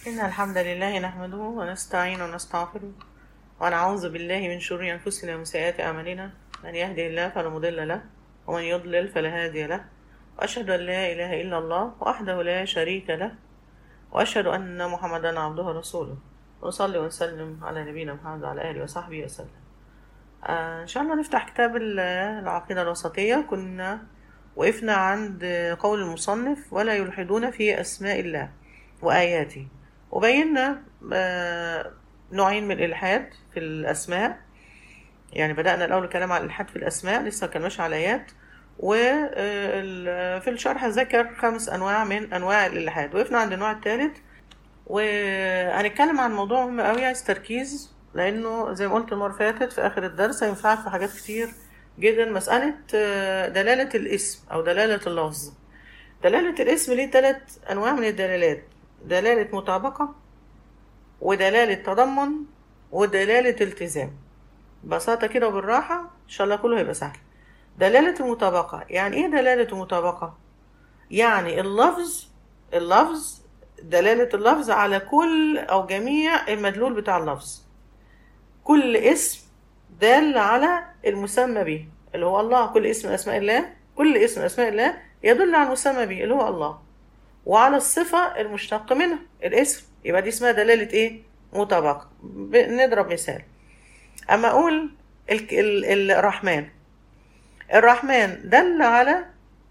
إن الحمد لله نحمده ونستعين ونستغفره ونعوذ بالله من شرور أنفسنا ومن سيئات أعمالنا من يهدي الله فلا مضل له ومن يضلل فلا هادي له وأشهد أن لا إله إلا الله وحده لا شريك له وأشهد أن محمدا عبده ورسوله ونصلي ونسلم على نبينا محمد وعلى آله وصحبه وسلم آه إن شاء الله نفتح كتاب ال- العقيدة الوسطية كنا وقفنا عند قول المصنف ولا يلحدون في أسماء الله وآياته وبينا آه، نوعين من الإلحاد في الأسماء يعني بدأنا الأول الكلام عن الإلحاد في الأسماء لسه كناش على آيات وفي الشرح ذكر خمس أنواع من أنواع الإلحاد وقفنا عند النوع الثالث وهنتكلم عن موضوع مهم قوي عايز تركيز لأنه زي ما قلت المرة اللي فاتت في آخر الدرس هينفعك في حاجات كتير جدا مسألة آه، دلالة الاسم أو دلالة اللفظ دلالة الاسم ليه ثلاث أنواع من الدلالات دلالة مطابقة ودلالة تضمن ودلالة التزام ببساطة كده وبالراحة إن شاء الله كله هيبقى سهل دلالة المطابقة يعني إيه دلالة المطابقة؟ يعني اللفظ اللفظ دلالة اللفظ على كل أو جميع المدلول بتاع اللفظ كل اسم دال على المسمى به اللي هو الله كل اسم من أسماء الله كل اسم من أسماء الله يدل على المسمى به اللي هو الله وعلى الصفة المشتق منها الاسم يبقى دي اسمها دلالة ايه مطابقة ب- نضرب مثال أما أقول ال- ال- الرحمن الرحمن دل على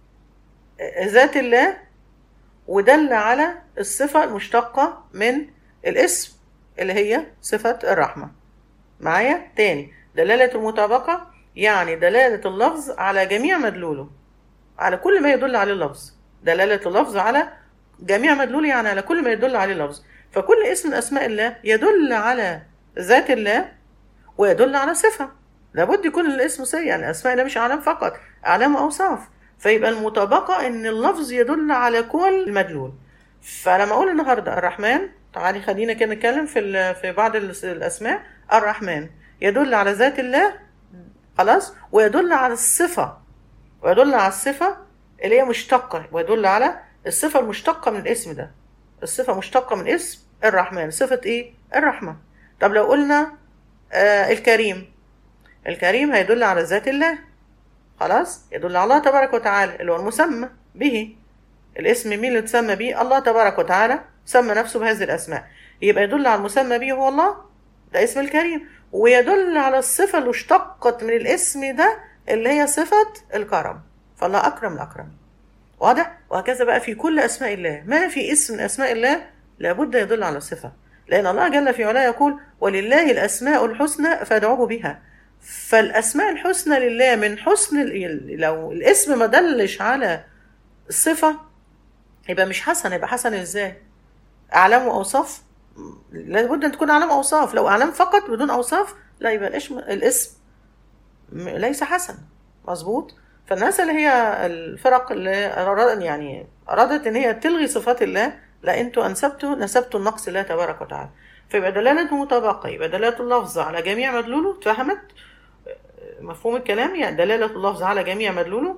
ذات الله ودل على الصفة المشتقة من الاسم اللي هي صفة الرحمة معايا تاني دلالة المطابقة يعني دلالة اللفظ على جميع مدلوله على كل ما يدل عليه اللفظ دلالة اللفظ على جميع مدلوله يعني على كل ما يدل عليه اللفظ فكل اسم من أسماء الله يدل على ذات الله ويدل على صفة لابد يكون الاسم صفة يعني أسماء الله مش أعلام فقط أعلام وأوصاف فيبقى المطابقة إن اللفظ يدل على كل مدلول فلما أقول النهاردة الرحمن تعالي خلينا كده نتكلم في ال- في بعض الأس- الأسماء الرحمن يدل على ذات الله خلاص ويدل على الصفة ويدل على الصفة اللي هي مشتقة ويدل على الصفة المشتقة من الاسم ده الصفة مشتقة من اسم الرحمن صفة ايه؟ الرحمة طب لو قلنا آه الكريم الكريم هيدل على ذات الله خلاص يدل على الله تبارك وتعالى اللي هو المسمى به الاسم مين اللي تسمى به الله تبارك وتعالى سمى نفسه بهذه الأسماء يبقى يدل على المسمى به هو الله ده اسم الكريم ويدل على الصفة اللي اشتقت من الاسم ده اللي هي صفة الكرم فالله أكرم الأكرم واضح وهكذا بقى في كل أسماء الله ما في اسم من أسماء الله لابد يدل على صفة لأن الله جل في علاه يقول ولله الأسماء الحسنى فادعوه بها فالأسماء الحسنى لله من حسن ال- لو الاسم ما دلش على الصفة يبقى مش حسن يبقى حسن ازاي أعلام وأوصاف لابد أن تكون أعلام وأوصاف لو أعلام فقط بدون أوصاف لا يبقى الاسم الاسم م- ليس حسن مظبوط فالناس اللي هي الفرق اللي أراد يعني أرادت إن هي تلغي صفات الله لا أنتوا أنسبتوا نسبتوا النقص الله تبارك وتعالى فيبقى دلالة مطابقة يبقى دلالة اللفظ على جميع مدلوله اتفهمت مفهوم الكلام يعني دلالة اللفظ على جميع مدلوله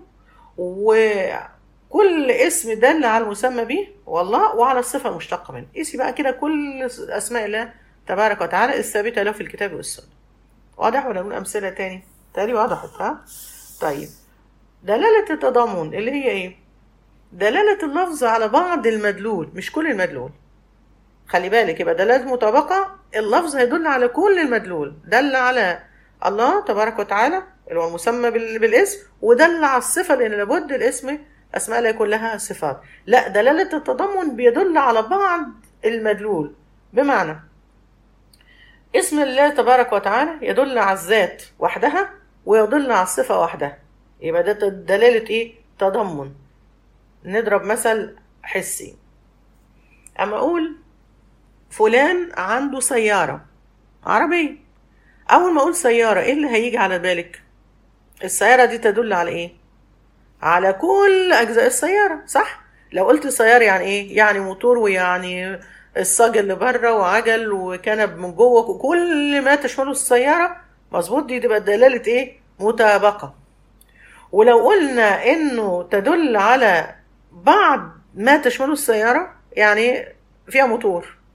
وكل اسم دل على المسمى به والله وعلى الصفة المشتقة منه قيسي بقى كده كل أسماء الله تبارك وتعالى الثابتة له في الكتاب والسنة واضح ولا نقول أمثلة تاني تاني وضحت ها طيب دلالة التضامن اللي هي ايه دلالة اللفظ على بعض المدلول مش كل المدلول خلي بالك يبقى دلالة مطابقة اللفظ هيدل على كل المدلول دل على الله تبارك وتعالى اللي هو المسمى بال- بالاسم ودل على الصفة لأن لابد الاسم أسماء لا يكون لها صفات لا دلالة التضمن بيدل على بعض المدلول بمعنى اسم الله تبارك وتعالى يدل على الذات وحدها ويدل على الصفة وحدها يبقى ده دلالة ايه تضمن نضرب مثل حسي أما أقول فلان عنده سيارة عربية أول ما أقول سيارة إيه اللي هيجي على بالك السيارة دي تدل على إيه على كل أجزاء السيارة صح لو قلت سيارة يعني إيه يعني موتور ويعني الصاج اللي بره وعجل وكنب من جوه وكل ما تشمله السيارة مظبوط دي تبقى دلالة إيه مطابقة ولو قلنا إنه تدل على بعض ما تشمله السيارة يعني فيها موتور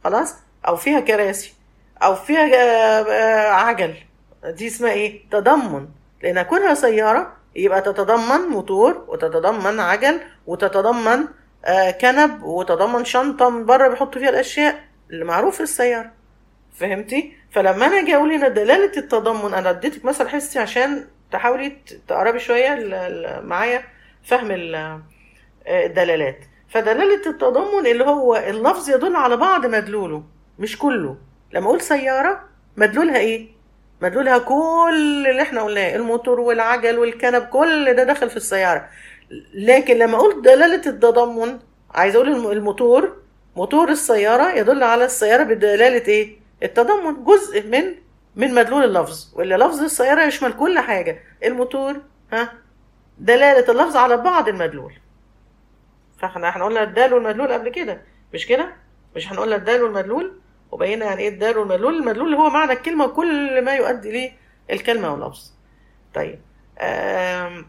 خلاص او فيها كراسي او فيها آه، آه، عجل دي اسمها ايه تضمن لان كونها سياره يبقى تتضمن موتور وتتضمن عجل وتتضمن آه، كنب وتتضمن شنطه من بره بيحطوا فيها الاشياء اللي معروف في السياره فهمتي فلما انا اجي اقول هنا دلاله التضمن انا اديتك مثل حسي عشان تحاولي ت- تقربي شويه ال- ال- معايا فهم ال- آه، الدلالات فدلاله التضمن اللي هو اللفظ يدل على بعض مدلوله مش كله لما اقول سياره مدلولها ايه مدلولها كل اللي احنا قلناه الموتور والعجل والكنب كل ده داخل في السياره لكن لما اقول دلاله التضمن عايز اقول الم- الموتور موتور السياره يدل على السياره بدلاله ايه التضمن جزء من من مدلول اللفظ واللي لفظ السياره يشمل كل حاجه الموتور ها دلاله اللفظ على بعض المدلول فاحنا احنا قلنا الدال والمدلول قبل كده مش كده مش هنقول الدال والمدلول وبينا يعني ايه الدال والمدلول المدلول اللي هو معنى الكلمه وكل ما يؤدي اليه الكلمه واللفظ طيب آم،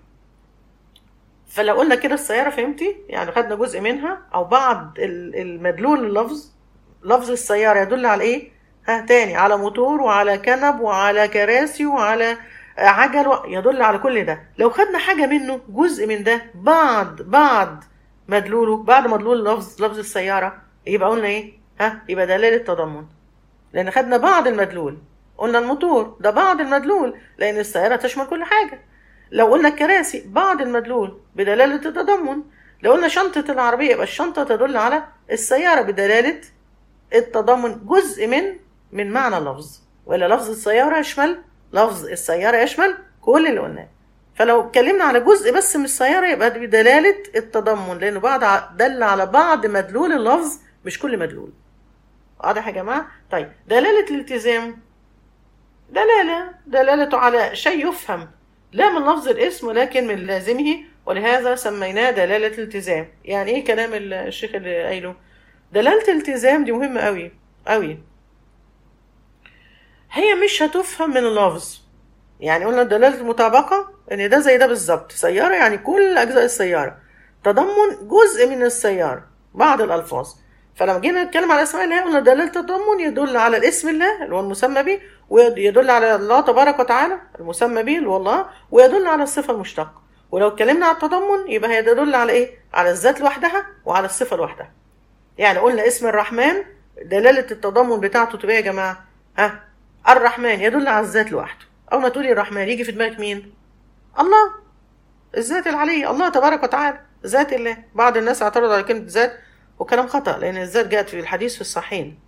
فلو قلنا كده السياره فهمتي يعني خدنا جزء منها او بعض ال- المدلول اللفظ لفظ السياره يدل على ايه ها تاني على موتور وعلى كنب وعلى كراسي وعلى عجل و- يدل على كل ده لو خدنا حاجه منه جزء من ده بعد بعد مدلوله بعد مدلول لفظ لفظ السياره يبقى قلنا ايه ها يبقى دلاله تضمن لان خدنا بعض المدلول قلنا الموتور ده بعض المدلول لان السياره تشمل كل حاجه لو قلنا الكراسي بعض المدلول بدلاله التضمن لو قلنا شنطه العربيه يبقى الشنطه تدل على السياره بدلاله التضمن جزء من من معنى اللفظ ولا لفظ السياره يشمل لفظ السياره يشمل كل اللي قلناه فلو اتكلمنا على جزء بس من السياره يبقى ده بدلاله التضمن لانه بعض ع- دل على بعض مدلول اللفظ مش كل مدلول واضح يا جماعه طيب دلاله الالتزام دلاله دلالته على شيء يفهم لا من لفظ الاسم ولكن من لازمه ولهذا سميناه دلاله الالتزام يعني ايه كلام ال- الشيخ اللي قايله دلاله الالتزام دي مهمه قوي قوي هي مش هتفهم من اللفظ يعني قلنا دلالة المطابقة إن ده زي ده بالظبط سيارة يعني كل أجزاء السيارة تضمن جزء من السيارة بعض الألفاظ فلما جينا نتكلم على أسماء الله قلنا دلالة التضمن يدل على الاسم الله اللي هو المسمى به ويدل على الله تبارك وتعالى المسمى به اللي هو الله ويدل على الصفة المشتقة ولو اتكلمنا على التضمن يبقى هي تدل على إيه؟ على الذات لوحدها وعلى الصفة لوحدها يعني قلنا اسم الرحمن دلالة التضمن بتاعته تبقى إيه يا جماعة ها الرحمن يدل على الذات لوحده أول ما تقولي الرحمن يجي في دماغك مين الله الذات العلية الله تبارك وتعالى ذات الله بعض الناس اعترضوا على كلمة ذات وكلام خطأ لأن الذات جاءت في الحديث في الصحيحين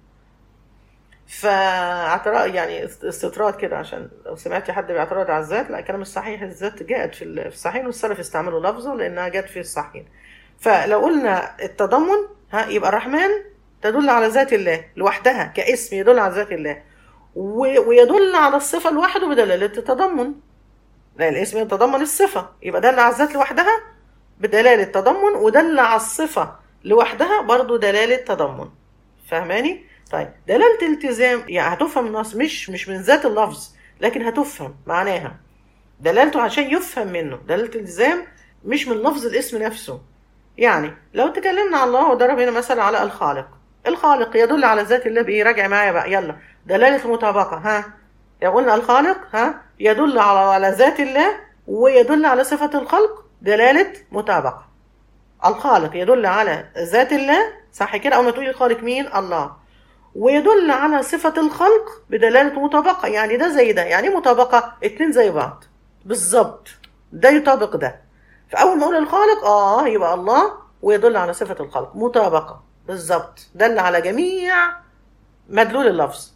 فاعتراض يعني استطراد كده عشان لو سمعتي حد بيعترض على الذات لا الكلام الصحيح الذات جاءت في ال- في الصحيحين والسلف استعملوا لفظه لأنها جاءت في الصحيحين فلو قلنا التضمن ها يبقى الرحمن تدل على ذات الله لوحدها كاسم يدل على ذات الله و- ويدل على الصفة لوحده بدلالة التضمن لأن الاسم يتضمن الصفة يبقى دل على الذات لوحدها بدلالة تضمن ودل على الصفة لوحدها برضو دلالة تضمن فاهماني؟ طيب دلالة التزام يعني هتفهم النص مش مش من ذات اللفظ لكن هتفهم معناها دلالته عشان يفهم منه دلالة الالتزام مش من لفظ الاسم نفسه يعني لو تكلمنا على الله وضرب هنا مثلا على الخالق الخالق يدل على ذات الله بايه راجع معايا بقى يلا دلالة المطابقة ها لو قلنا الخالق ها يدل على على ذات الله ويدل على صفة الخلق دلالة مطابقة الخالق يدل على ذات الله صح كده أول ما تقولي الخالق مين الله ويدل على صفة الخلق بدلالة مطابقة يعني ده زي ده يعني إيه مطابقة اتنين زي بعض بالظبط ده يطابق ده فأول ما أقول الخالق آه يبقى الله ويدل على صفة الخلق مطابقة بالظبط دل على جميع مدلول اللفظ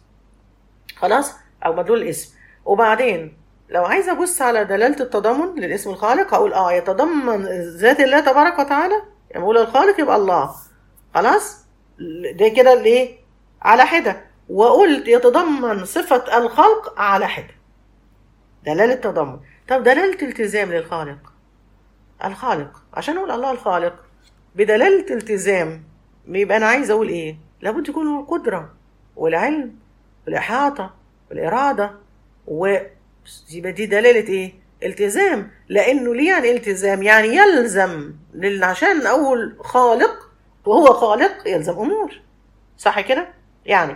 خلاص أو مدلول الاسم وبعدين لو عايزة أبص على دلالة التضمن للاسم الخالق هقول آه يتضمن ذات الله تبارك وتعالى يعني بقول الخالق يبقى الله خلاص ده كده الايه على حدة وقلت يتضمن صفة الخلق على حدة دلالة تضمن طب دلالة التزام للخالق الخالق عشان اقول الله الخالق بدلالة التزام يبقى انا عايز اقول ايه لابد يكون له القدرة والعلم والإحاطة والإرادة و يبقى دي دلالة ايه التزام لانه ليه يعني التزام يعني يلزم لان عشان اقول خالق وهو خالق يلزم امور صح كده يعني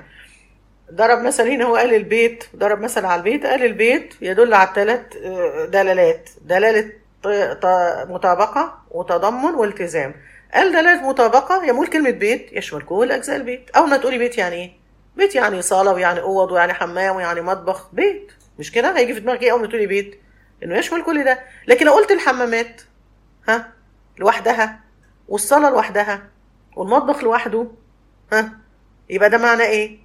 ضرب مثل هنا هو قال البيت ضرب مثل على البيت قال البيت يدل على ثلاث دلالات دلالة ط- ط- مطابقة وتضمن والتزام قال دلالة مطابقة يقول كلمة بيت يشمل كل أجزاء البيت أول ما تقولي بيت يعني إيه؟ بيت يعني صالة ويعني أوض ويعني حمام ويعني مطبخ بيت مش كده هيجي في دماغك إيه أول ما تقولي بيت إنه يشمل كل ده لكن لو قلت الحمامات ها لوحدها والصالة لوحدها والمطبخ لوحده ها يبقى ده معناه ايه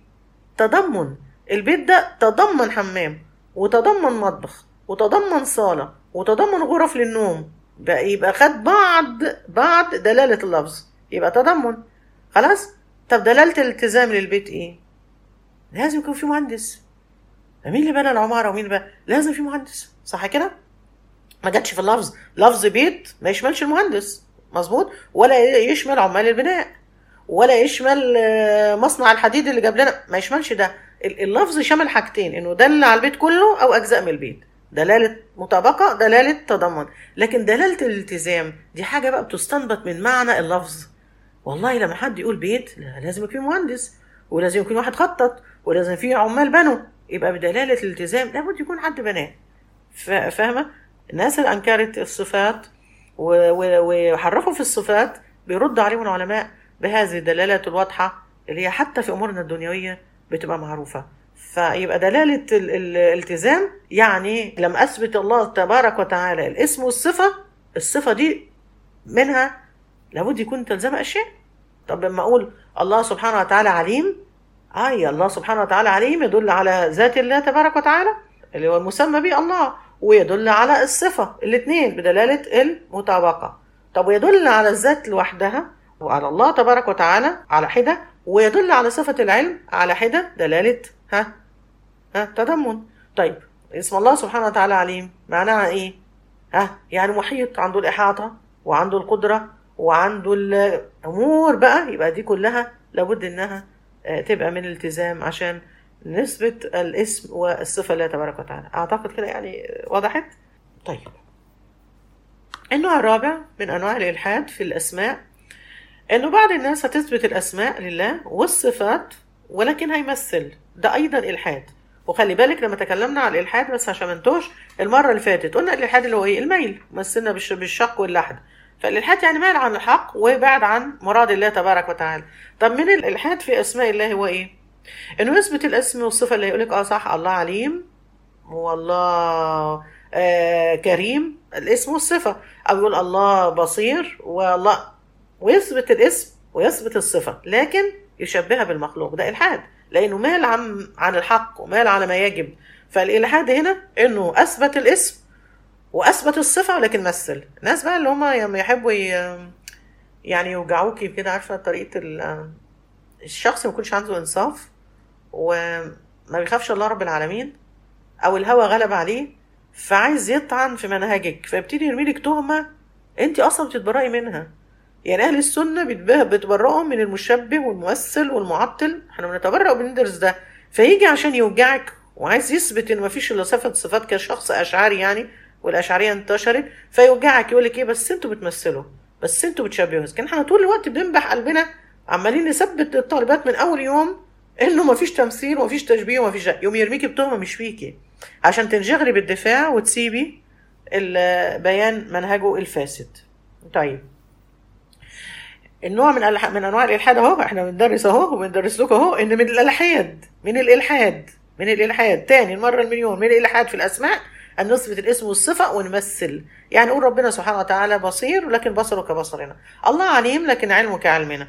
تضمن البيت ده تضمن حمام وتضمن مطبخ وتضمن صالة وتضمن غرف للنوم بقى يبقى خد بعض بعض دلالة اللفظ يبقى تضمن خلاص طب دلالة الالتزام للبيت ايه لازم يكون في مهندس مين اللي بنى العمارة ومين بقى لازم في مهندس صح كده ما جاتش في اللفظ لفظ بيت ما يشملش المهندس مظبوط ولا يشمل عمال البناء ولا يشمل آه، مصنع الحديد اللي جاب لنا ما يشملش ده ال- اللفظ شمل حاجتين انه دل على البيت كله او اجزاء من البيت دلاله مطابقه دلاله تضمن لكن دلاله الالتزام دي حاجه بقى بتستنبط من معنى اللفظ والله لما حد يقول بيت لا لازم يكون مهندس ولازم يكون واحد خطط ولازم في عمال بنوا يبقى بدلاله الالتزام لابد يكون حد بناه فا- فاهمه الناس اللي انكرت الصفات و- و- وحرفوا في الصفات بيرد عليهم العلماء بهذه الدلالات الواضحه اللي هي حتى في امورنا الدنيويه بتبقى معروفه فيبقى دلاله ال- ال- الالتزام يعني لما اثبت الله تبارك وتعالى الاسم والصفه الصفه دي منها لابد يكون تلزم اشياء طب لما اقول الله سبحانه وتعالى عليم اي الله سبحانه وتعالى عليم يدل على ذات الله تبارك وتعالى اللي هو المسمى به الله ويدل على الصفة الاثنين بدلالة المطابقة طب ويدل على الذات لوحدها وعلى الله تبارك وتعالى على حدة ويدل على صفة العلم على حدة دلالة ها ها تضمن طيب اسم الله سبحانه وتعالى عليم معناها ايه ها يعني محيط عنده الإحاطة وعنده القدرة وعنده الأمور بقى يبقى دي كلها لابد إنها آه، تبقى من الالتزام عشان نثبت الاسم والصفة لله تبارك وتعالى أعتقد كده يعني وضحت طيب النوع الرابع من أنواع الإلحاد في الأسماء إنه بعض الناس هتثبت الأسماء لله والصفات ولكن هيمثل ده أيضا إلحاد وخلي بالك لما تكلمنا عن الإلحاد بس عشان ما نتوهش المرة اللي فاتت قلنا الإلحاد اللي هو إيه الميل مثلنا بالش- بالشق واللحد فالإلحاد يعني مال عن الحق وبعد عن مراد الله تبارك وتعالى طب من الإلحاد في أسماء الله هو إيه؟ انه يثبت الاسم والصفه اللي يقولك اه صح الله عليم والله آه كريم الاسم والصفه او يقول الله بصير والله ويثبت الاسم ويثبت الصفه لكن يشبهها بالمخلوق ده الحاد لانه مال عن عن الحق ومال على ما يجب فالالحاد هنا انه اثبت الاسم واثبت الصفه ولكن مثل الناس بقى اللي هم لما يحبوا ي- يعني يوجعوكي كده عارفه طريقه ال- الشخص ما يكونش عنده انصاف وما بيخافش الله رب العالمين او الهوى غلب عليه فعايز يطعن في منهجك فيبتدي يرميلك تهمه انت اصلا بتتبرئي منها يعني اهل السنه بيتبه- بيتبرئوا من المشبه والممثل والمعطل احنا بنتبرأ وبندرس ده فيجي عشان يوجعك وعايز يثبت ان مفيش الا صفه صفات كشخص اشعري يعني والاشعريه انتشرت فيوجعك يقول لك ايه بس انتوا بتمثلوا بس انتوا بتشبهوا كان احنا طول الوقت بننبح قلبنا عمالين نثبت الطالبات من اول يوم انه مفيش تمثيل ومفيش تشبيه ومفيش ده يوم يرميكي بتهمه مش فيكي عشان تنشغلي بالدفاع وتسيبي ال- بيان منهجه الفاسد طيب النوع من الح... من انواع الالحاد اهو احنا بندرس اهو وبندرس لكم اهو ان من الالحاد من الالحاد من الالحاد تاني المره المليون من الالحاد في الاسماء ان نثبت الاسم والصفه ونمثل يعني نقول ربنا سبحانه وتعالى بصير لكن بصره كبصرنا الله عليم لكن علمه كعلمنا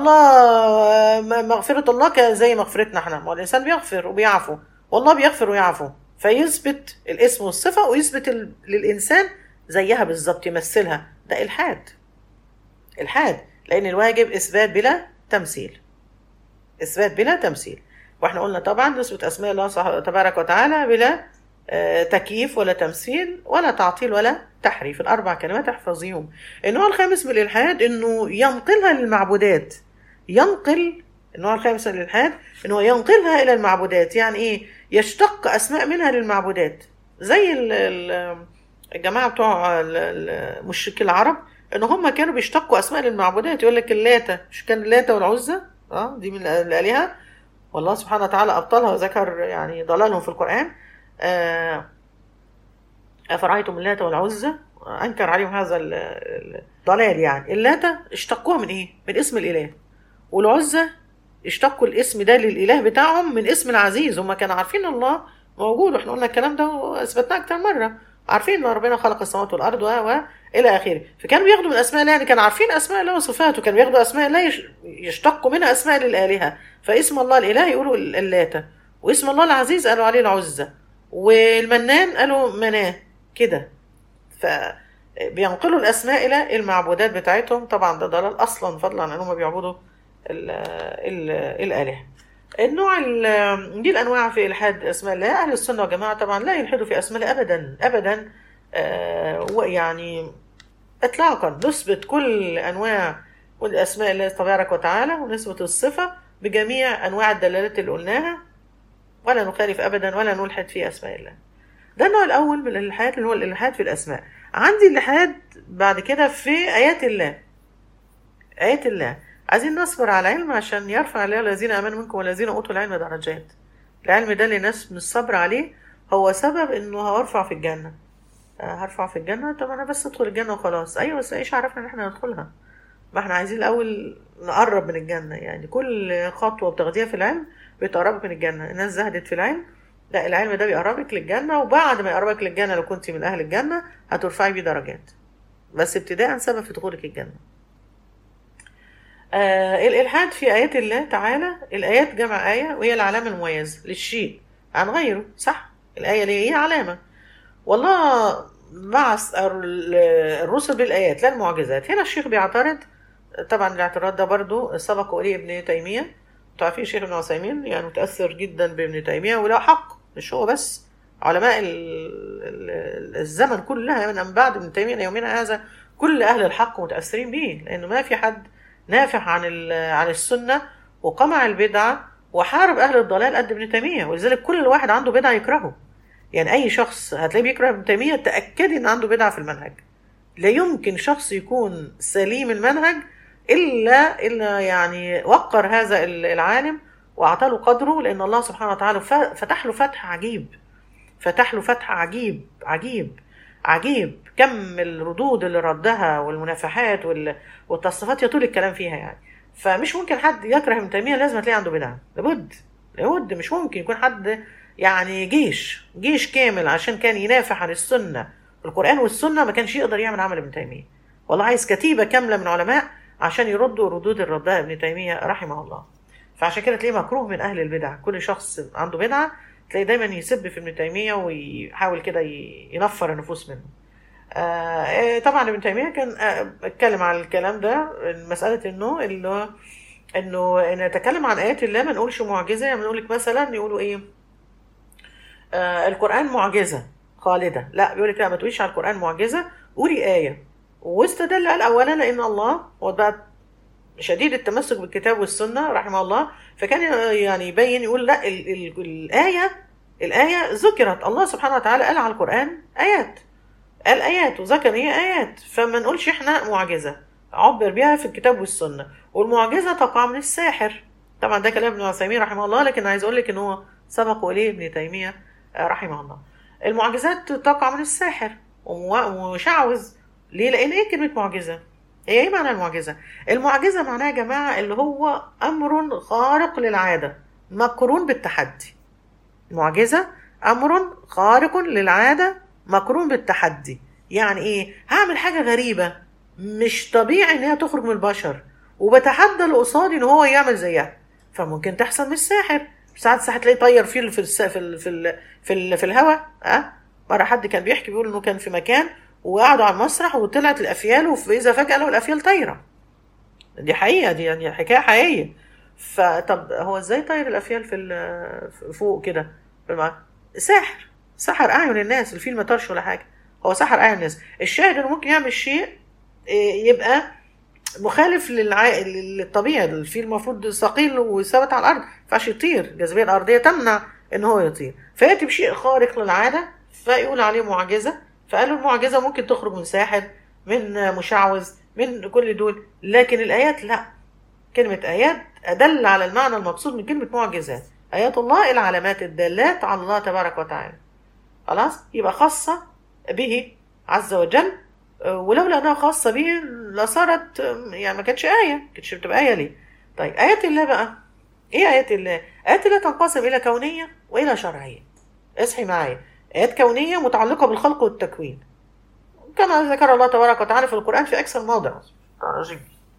الله م- مغفره الله ك- زي مغفرتنا احنا ما هو الانسان بيغفر وبيعفو والله بيغفر ويعفو فيثبت الاسم والصفه ويثبت ال... للانسان زيها بالظبط يمثلها ده الحاد الحاد لان الواجب اثبات بلا تمثيل اثبات بلا تمثيل واحنا قلنا طبعا نثبت اسماء الله صح- تبارك وتعالى بلا آه، تكييف ولا تمثيل ولا تعطيل ولا تحريف الاربع كلمات احفظيهم النوع الخامس من الالحاد انه ينقلها للمعبودات ينقل النوع الخامس من الالحاد انه ينقلها الى المعبودات يعني ايه يشتق اسماء منها للمعبودات زي ال- ال- الجماعه بتوع ال- ال- مشركي العرب ان هم كانوا بيشتقوا اسماء للمعبودات يقول لك اللاتة مش كان اللاتة والعزى اه دي من الالهه والله سبحانه وتعالى أبطلها وذكر يعني ضلالهم في القرآن آه، أفرأيتم اللات والعزى أنكر عليهم هذا ال- ال- الضلال يعني اللات اشتقوها من إيه؟ من اسم الإله والعزى اشتقوا الاسم ده للإله بتاعهم من اسم العزيز هم كانوا عارفين الله موجود واحنا قلنا الكلام ده واثبتناه اكتر مره عارفين ان ربنا خلق السماوات والارض و و الى اخره فكانوا بياخدوا من اسماء الله يعني كانوا عارفين اسماء الله وصفاته كانوا بياخدوا اسماء الله يش- يشتقوا منها اسماء للالهه فاسم الله الاله يقولوا ال- اللاتة واسم الله العزيز قالوا عليه العزى والمنان قالوا مناه كده فبينقلوا الاسماء الى المعبودات بتاعتهم طبعا ده ضلال اصلا فضلا عن انهم بيعبدوا ال- ال- الالهه النوع ال- دي الانواع في الحاد اسماء الله اهل السنه والجماعه طبعا لا يلحدوا في اسماء الله ابدا ابدا آه، ويعني اطلاقا نثبت كل انواع والاسماء الله تبارك وتعالى ونثبت الصفه بجميع انواع الدلالات اللي قلناها ولا نخالف ابدا ولا نلحد في اسماء الله ده النوع الاول من الالحاد اللي هو الالحاد في الاسماء عندي الالحاد بعد كده في ايات الله ايات الله عايزين نصبر على العلم عشان يرفع الله الذين امنوا منكم والذين اوتوا العلم درجات العلم ده اللي الناس من الصبر عليه هو سبب انه هرفع في الجنه آه، هرفع في الجنه طب انا بس ادخل الجنه وخلاص ايوه بس ايش عرفنا ان احنا ندخلها ما احنا عايزين الاول نقرب من الجنه يعني كل خطوه بتاخديها في العلم بتقربك من الجنه الناس زهدت في العلم لا العلم ده بيقربك للجنه وبعد ما يقربك للجنه لو كنت من اهل الجنه هترفعي بيه درجات بس ابتداء سبب في دخولك الجنه آه الإلحاد في آيات الله تعالى الآيات جمع آية وهي العلامة المميزة للشيء عن غيره صح الآية اللي هي علامة والله بعث ال- الرسل بالآيات لا المعجزات هنا الشيخ بيعترض طبعا الاعتراض ده برضو سبق إليه ابن تيمية انتوا عارفين الشيخ ابن عثيمين يعني متأثر جدا بابن تيمية وله حق مش هو بس علماء ال- ال- الزمن كلها من بعد ابن تيمية إلى يومنا هذا كل أهل الحق متأثرين به لأنه ما في حد نافع عن ال- عن السنة وقمع البدعة وحارب أهل الضلال قد ابن تيمية ولذلك كل واحد عنده بدعة يكرهه يعني أي شخص هتلاقيه بيكره ابن تيمية تأكدي إن عنده بدعة في المنهج لا يمكن شخص يكون سليم المنهج إلا إلا يعني وقر هذا ال- العالم وأعطى له قدره لأن الله سبحانه وتعالى ف- فتح له فتح عجيب فتح له فتح عجيب عجيب عجيب كم الردود اللي ردها والمنافحات وال- والتصرفات يطول الكلام فيها يعني فمش ممكن حد يكره ابن تيميه لازم تلاقي عنده بدعه لابد لابد مش ممكن يكون حد يعني جيش جيش كامل عشان كان ينافح عن السنه القران والسنه ما كانش يقدر يعمل عمل ابن تيميه والله عايز كتيبه كامله من علماء عشان يردوا ردود اللي ردها ابن تيميه رحمه الله فعشان كده تلاقيه مكروه من اهل البدع كل شخص عنده بدعه تلاقيه دايما يسب في ابن تيميه ويحاول كده ي- ينفر النفوس منه آه إيه، طبعا ابن تيميه كان آه، اتكلم عن الكلام ده مساله انه اللي انه نتكلم عن ايات الله ما نقولش معجزه يعني نقول لك مثلا يقولوا ايه آه القران معجزه خالده لا بيقول لك لا ما تقوليش على القران معجزه قولي ايه واستدل قال اولا لان الله هو بقى شديد التمسك بالكتاب والسنه رحمه الله فكان يعني يبين يقول لا ال ال الايه الايه ذكرت الله سبحانه وتعالى قال على القران ايات قال ايات وذكر هي ايات فما نقولش احنا معجزه عبر بها في الكتاب والسنه والمعجزه تقع من الساحر طبعا ده كلام ابن عثيمين رحمه الله لكن عايز اقول لك ان هو سبق اليه ابن تيميه آه، رحمه الله المعجزات تقع من الساحر ومو- ومشعوذ ليه لان ايه كلمه معجزه هي ايه معنى المعجزه المعجزه معناها يا جماعه اللي هو امر خارق للعاده مقرون بالتحدي معجزة أمر خارق للعادة مقرون بالتحدي يعني إيه هعمل حاجة غريبة مش طبيعي إن هي تخرج من البشر وبتحدى اللي قصادي إن هو يعمل زيها فممكن تحصل من الساحر ساعات الساحر تلاقيه طير فيه في الس... في ال... في ال... في, ال... في الهواء أه مرة حد كان بيحكي بيقول إنه كان في مكان وقعدوا على المسرح وطلعت الأفيال وإذا فجأة لقوا الأفيال طايرة دي حقيقة دي يعني حكاية حقيقية فطب هو ازاي طاير الافيال في ال- فوق كده في المع- ساحر سحر اعين الناس الفيل ما طارش ولا حاجه هو سحر اعين الناس الشاهد انه ممكن يعمل شيء إيه، يبقى مخالف للع... للطبيعه الفيل المفروض ثقيل وثابت على الارض ما ينفعش يطير الجاذبيه الارضيه تمنع ان هو يطير فياتي بشيء خارق للعاده فيقول عليه معجزه فقالوا المعجزه ممكن تخرج من ساحر من مشعوذ من كل دول لكن الايات لا كلمة آيات أدل على المعنى المقصود من كلمة معجزات آيات الله العلامات الدالات على الله تبارك وتعالى خلاص يبقى خاصة به عز وجل آه، ولولا انها خاصة به لصارت آه، يعني ما كانتش آية ما كانتش بتبقى آية ليه طيب آيات الله بقى ايه آيات الله آيات الله تنقسم إلى كونية وإلى شرعية اصحي معايا آيات كونية متعلقة بالخلق والتكوين كما ذكر الله تبارك وتعالى في القرآن في أكثر موضع عظيم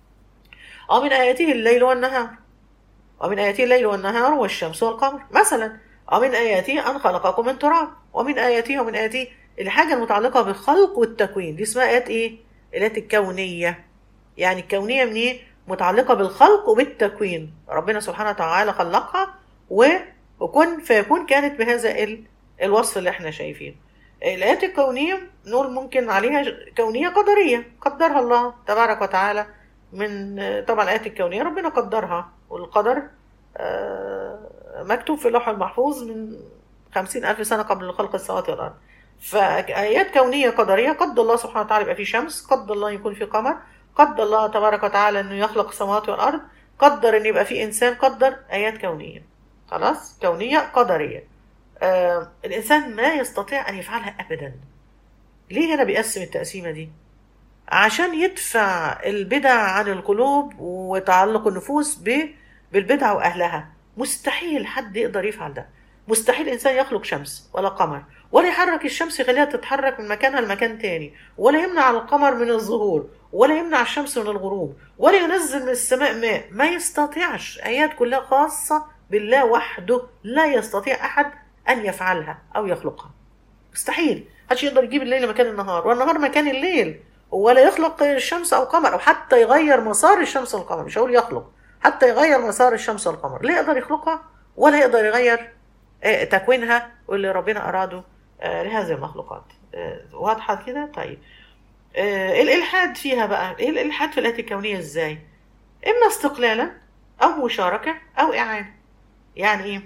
ومن آياته الليل والنهار ومن آياته الليل والنهار والشمس والقمر مثلا ومن آياته أن خلقكم من تراب ومن آياته ومن آياته الحاجة المتعلقة بالخلق والتكوين دي اسمها آيات إيه؟ الآيات الكونية يعني الكونية من إيه؟ متعلقة بالخلق وبالتكوين ربنا سبحانه وتعالى خلقها و... وكن فيكون كانت بهذا ال... الوصف اللي احنا شايفينه الآيات الكونية نقول ممكن عليها كونية قدرية قدرها الله تبارك وتعالى من طبعا الآيات الكونية ربنا قدرها والقدر آه، مكتوب في اللوح المحفوظ من خمسين ألف سنة قبل خلق السماوات والأرض فآيات كونية قدرية قدر الله سبحانه وتعالى يبقى في شمس قدر الله يكون في قمر قدر الله تبارك وتعالى أنه يخلق السماوات والأرض قدر أن يبقى في إنسان قدر آيات كونية خلاص كونية قدرية آه الإنسان ما يستطيع أن يفعلها أبدا ليه هنا بيقسم التقسيمة دي عشان يدفع البدع عن القلوب وتعلق النفوس ب- بالبدع وأهلها مستحيل حد يقدر يفعل ده مستحيل إنسان يخلق شمس ولا قمر ولا يحرك الشمس يخليها تتحرك من مكانها لمكان تاني ولا يمنع القمر من الظهور ولا يمنع الشمس من الغروب ولا ينزل من السماء ماء ما يستطيعش آيات كلها خاصة بالله وحده لا يستطيع أحد أن يفعلها أو يخلقها مستحيل محدش يقدر يجيب الليل مكان النهار والنهار مكان الليل ولا يخلق الشمس او القمر او حتى يغير مسار الشمس والقمر مش هقول يخلق حتى يغير مسار الشمس والقمر لا يقدر يخلقها ولا يقدر يغير آه، تكوينها واللي ربنا اراده آه، لهذه المخلوقات آه، واضحه كده طيب آه، الالحاد فيها بقى ايه الالحاد في الايات الكونيه ازاي اما استقلالا او مشاركه او اعانه يعني ايه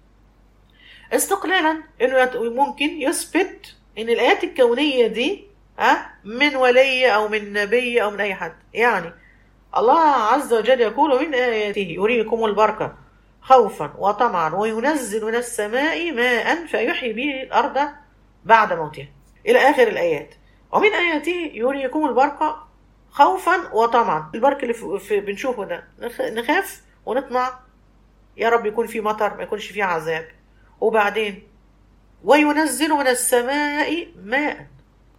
استقلالا انه يت- ممكن يثبت ان الايات الكونيه دي ها من ولي او من نبي او من اي حد يعني الله عز وجل يقول من اياته يريكم البركه خوفا وطمعا وينزل من السماء ماء فيحيي به الارض بعد موتها الى اخر الايات ومن اياته يريكم البركه خوفا وطمعا البرك اللي في في- بنشوفه ده نخ- نخاف ونطمع يا رب يكون في مطر ما يكونش في عذاب وبعدين وينزل من السماء ماء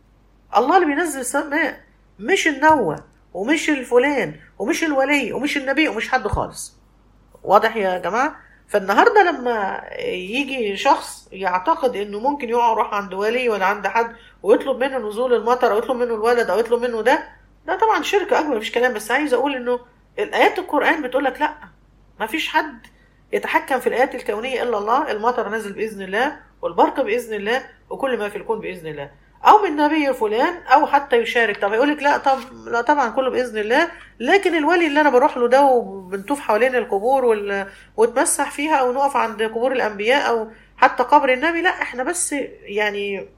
الله اللي بينزل السماء ماء مش النوى ومش الفلان ومش الولي ومش النبي ومش حد خالص واضح يا جماعة فالنهاردة لما يجي شخص يعتقد انه ممكن يقع يروح عند ولي ولا عند حد ويطلب منه نزول المطر او يطلب منه الولد او يطلب منه ده ده طبعا شرك اكبر مفيش كلام بس عايز اقول انه الايات القرآن بتقول لك لا مفيش حد يتحكم في الآيات الكونية إلا الله المطر نازل بإذن الله والبرق بإذن الله وكل ما في الكون بإذن الله أو من نبي فلان أو حتى يشارك طب يقول لك لا طب لا طبعا كله بإذن الله لكن الولي اللي أنا بروح له ده وبنطوف حوالين القبور وال... واتمسح فيها أو نقف عند قبور الأنبياء أو حتى قبر النبي لا إحنا بس يعني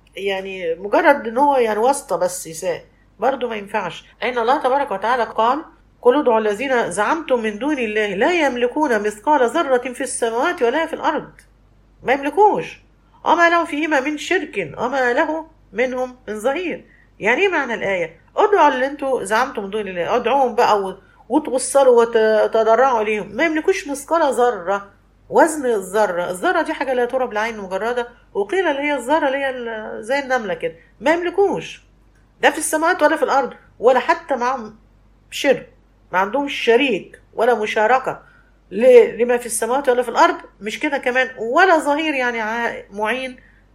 يعني مجرد إن هو يعني واسطة بس يساء برضه ما ينفعش لأن الله تبارك وتعالى قال قل ادعوا الذين زعمتم من دون الله لا يملكون مثقال ذرة في السماوات ولا في الأرض ما يملكوش وما له فيهما من شرك وما له منهم من ظهير يعني ايه معنى الآية ادعوا اللي انتوا زعمتم من دون الله ادعوهم بقى و- وتوصلوا وتضرعوا ليهم ما يملكوش مثقال ذرة وزن الذرة الذرة دي حاجة لا ترى بالعين المجردة وقيل اللي هي الذرة اللي هي ال- زي النملة كده ما يملكوش لا في السماوات ولا في الأرض ولا حتى معهم شرك ما عندهمش شريك ولا مشاركة ل- لما في السماوات ولا في الأرض مش كده كمان ولا ظهير يعني ع- معين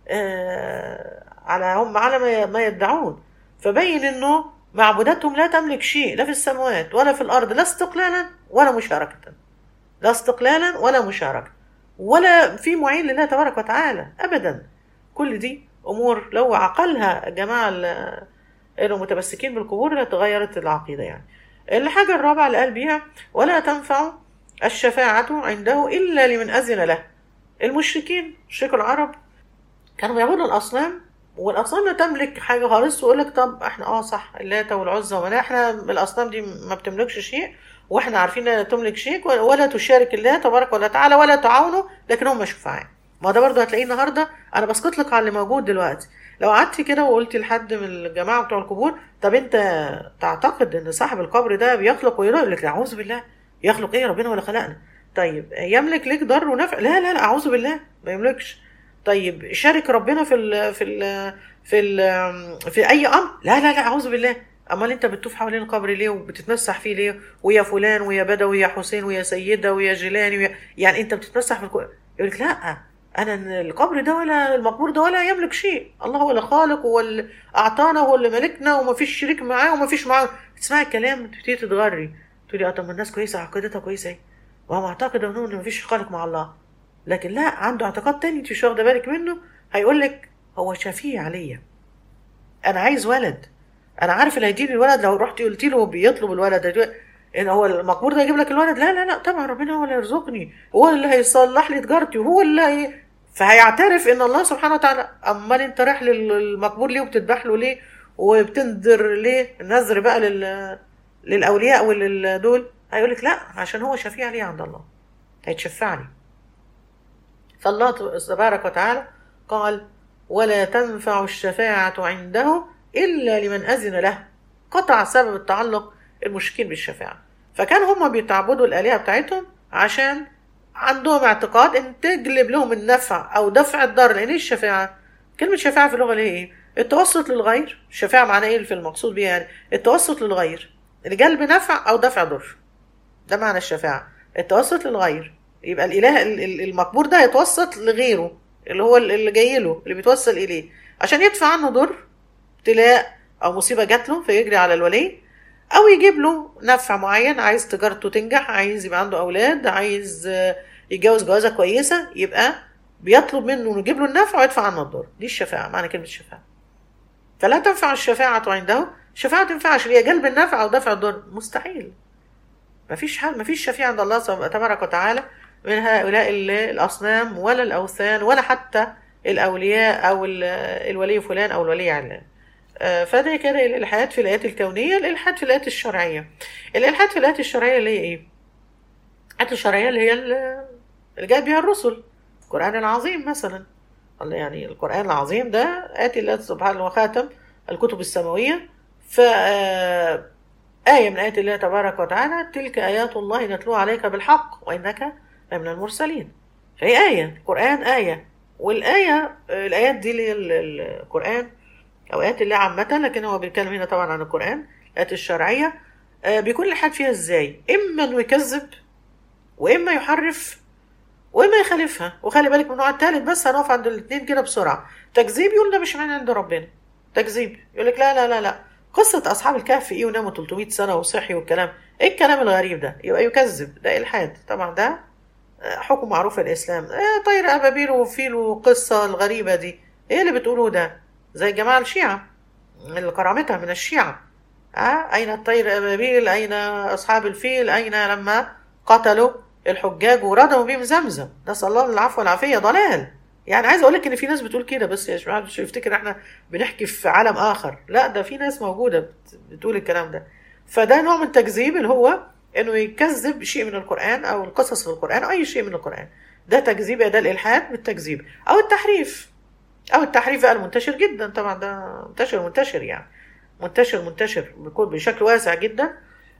آه، على هم على ما- ما يدعون فبين انه معبوداتهم لا تملك شيء لا في السماوات ولا في الأرض لا استقلالا ولا مشاركة لا استقلالا ولا مشاركة ولا في معين لله تبارك وتعالى أبدا كل دي أمور لو عقلها جماعة ال- اللي متمسكين بالقبور لتغيرت العقيدة يعني الحاجة الرابعة اللي قال بيها ولا تنفع الشفاعة عنده إلا لمن أذن له المشركين مشرك العرب كانوا بيعبدوا الأصنام والاصنام لا تملك حاجه خالص ويقول لك طب احنا اه صح اللات والعزى ومناة احنا الاصنام دي ما بتملكش شيء واحنا عارفين انها تملك شيء ولا تشارك الله تبارك وتعالى ولا تعاونه لكن هم شفعاء ما ده برضه هتلاقيه النهارده انا بسقط لك على اللي موجود دلوقتي لو قعدتي كده وقلتي لحد من الجماعه بتوع القبور طب انت تعتقد ان صاحب القبر ده بيخلق ويرى يقول لك اعوذ بالله يخلق ايه ربنا ولا خلقنا طيب يملك لك ضر ونفع لا لا لا اعوذ بالله ما يملكش طيب شارك ربنا في ال في ال في ال في اي امر لا لا لا اعوذ بالله امال انت بتطوف حوالين القبر ليه وبتتمسح فيه ليه ويا فلان ويا بدوي ويا حسين ويا سيده ويا جيلاني ويا يعني انت بتتمسح في الكو... يقول لك لا انا القبر ده ولا المقبور ده ولا يملك شيء الله هو اللي خالق هو اللي اعطانا هو اللي ملكنا وما فيش شريك معاه وما فيش معاه تسمعي الكلام تبتدي تتغري تقولي اه طب ما الناس كويسه عقيدتها كويسه ايه وهو معتقد انه ما فيش خالق مع الله لكن لا عنده اعتقاد تاني انت مش واخده بالك منه هيقول لك هو شفيع ليا انا عايز ولد انا عارف اللي هيديني الولد لو رحت قلت له بيطلب الولد ان هو المقبور ده يجيب لك الولد لا لا لا طبعا ربنا هو اللي يرزقني هو اللي هيصلح لي تجارتي وهو اللي هي فهيعترف ان الله سبحانه وتعالى امال انت رايح للمقبور ليه وبتذبح له ليه وبتنذر ليه النذر بقى لل للاولياء وللدول هيقول لك لا عشان هو شفيع لي عند الله هيتشفعني فالله تبارك وتعالى قال ولا تنفع الشفاعة عنده إلا لمن أذن له قطع سبب التعلق المشركين بالشفاعة فكان هم بيتعبدوا الآلهة بتاعتهم عشان عندهم اعتقاد ان تجلب لهم النفع او دفع الضر لان ايه الشفاعه كلمه شفاعه في اللغه اللي هي ايه التوسط للغير الشفاعه معناه ايه في المقصود بيها يعني التوسط للغير لجلب نفع او دفع ضر ده معنى الشفاعه التوسط للغير يبقى الاله المقبور ده يتوسط لغيره اللي هو اللي جاي له اللي بيتوسل اليه عشان يدفع عنه ضر ابتلاء او مصيبه جات له فيجري على الولي او يجيب له نفع معين عايز تجارته تنجح عايز يبقى عنده اولاد عايز يتجوز جوازه كويسه يبقى بيطلب منه انه يجيب له النفع ويدفع عنه الضر دي الشفاعه معنى كلمه الشفاعه فلا تنفع الشفاعة عنده الشفاعة ما تنفعش هي جلب النفع أو دفع الضر مستحيل مفيش حال مفيش شفيع عند الله تبارك وتعالى من هؤلاء الأصنام ولا الأوثان ولا حتى الأولياء أو الولي فلان أو الولي علان فده كده الإلحاد في الآيات الكونية الإلحاد في الآيات الشرعية الإلحاد في الآيات الشرعية اللي هي إيه؟ الآيات الشرعية اللي هي اللي جاء بها الرسل القرآن العظيم مثلا يعني القرآن العظيم ده آتي الله سبحانه وخاتم الكتب السماوية ف آية من آيات الله تبارك وتعالى تلك آيات الله نتلوها عليك بالحق وإنك لمن المرسلين فهي آية القرآن آية والآية الآيات دي اللي القرآن أو آيات الله عامة لكن هو بيتكلم هنا طبعا عن القرآن الآيات الشرعية بيكون الحد فيها إزاي إما إنه يكذب وإما يحرف وإما يخالفها وخلي بالك من النوع الثالث بس هنقف عند الاثنين كده بسرعة تكذيب يقول ده مش من عند ربنا تكذيب يقول لك لا لا لا لا قصة أصحاب الكهف إيه وناموا 300 سنة وصحي والكلام إيه الكلام الغريب ده يبقى يكذب ده إلحاد طبعا ده حكم معروف في الإسلام إيه طير أبابيل وفيل والقصة الغريبة دي إيه اللي بتقولوه ده زي جماعة الشيعة اللي كرامتها من الشيعة أه؟ أين الطير أبابيل أين أصحاب الفيل أين لما قتلوا الحجاج وردموا بهم زمزم نسأل الله العفو والعافية ضلال يعني عايز اقول لك ان في ناس بتقول كده بس يا جماعه مش يفتكر احنا بنحكي في عالم اخر لا ده في ناس موجوده بتقول الكلام ده فده نوع من التكذيب اللي هو انه يكذب شيء من القران او القصص في القران او اي شيء من القران ده تكذيب ده الالحاد بالتكذيب او التحريف او التحريف بقى المنتشر جدا طبعا ده منتشر منتشر يعني منتشر منتشر بيكون بشكل واسع جدا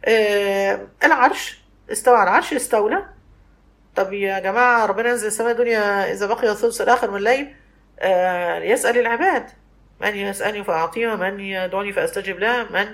آه العرش استوى على العرش استولى طب يا جماعة ربنا ينزل السماء الدنيا إذا بقي الثلث الآخر من الليل آه يسأل العباد من يسألني فأعطيه ومن يدعوني فأستجب له من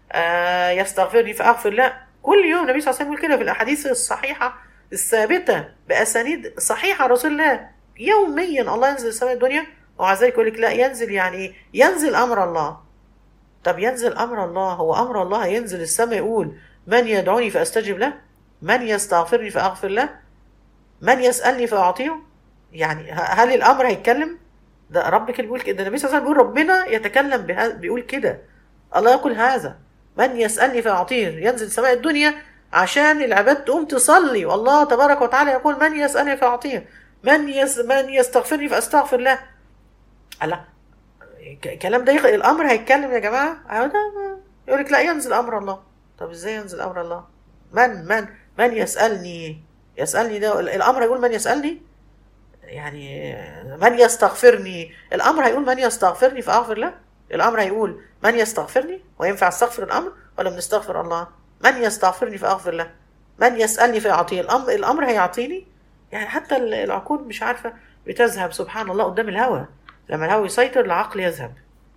آه يستغفرني فأغفر له كل يوم النبي صلى الله عليه وسلم كده في الأحاديث الصحيحة الثابتة بأسانيد صحيحة رسول الله يوميا الله ينزل السماء الدنيا ومع ذلك يقول لك لا ينزل يعني إيه؟ ينزل أمر الله طب ينزل أمر الله هو أمر الله ينزل السماء يقول من يدعوني فأستجب له من يستغفرني فأغفر له من يسألني فأعطيه يعني هل الأمر هيتكلم ده ربك اللي بيقول كده النبي صلى الله عليه وسلم بيقول ربنا يتكلم بها بيقول كده الله يقول هذا من يسألني فأعطيه ينزل سماء الدنيا عشان العباد تقوم تصلي والله تبارك وتعالى يقول من يسألني فأعطيه من يس من يستغفرني فأستغفر له الله ك- الكلام ده يخ... الامر هيتكلم يا جماعه أهو ده يقول لك لا ينزل امر الله طب ازاي ينزل امر الله من من من يسالني يسالني ده الامر هيقول من يسالني يعني من يستغفرني الامر هيقول من يستغفرني فاغفر له الامر هيقول من يستغفرني وينفع استغفر الامر ولا بنستغفر الله من يستغفرني فاغفر له من يسالني فيعطيه الامر الامر هيعطيني يعني حتى ال- العقول مش عارفه بتذهب سبحان الله قدام الهوى لما الهوى يسيطر العقل يذهب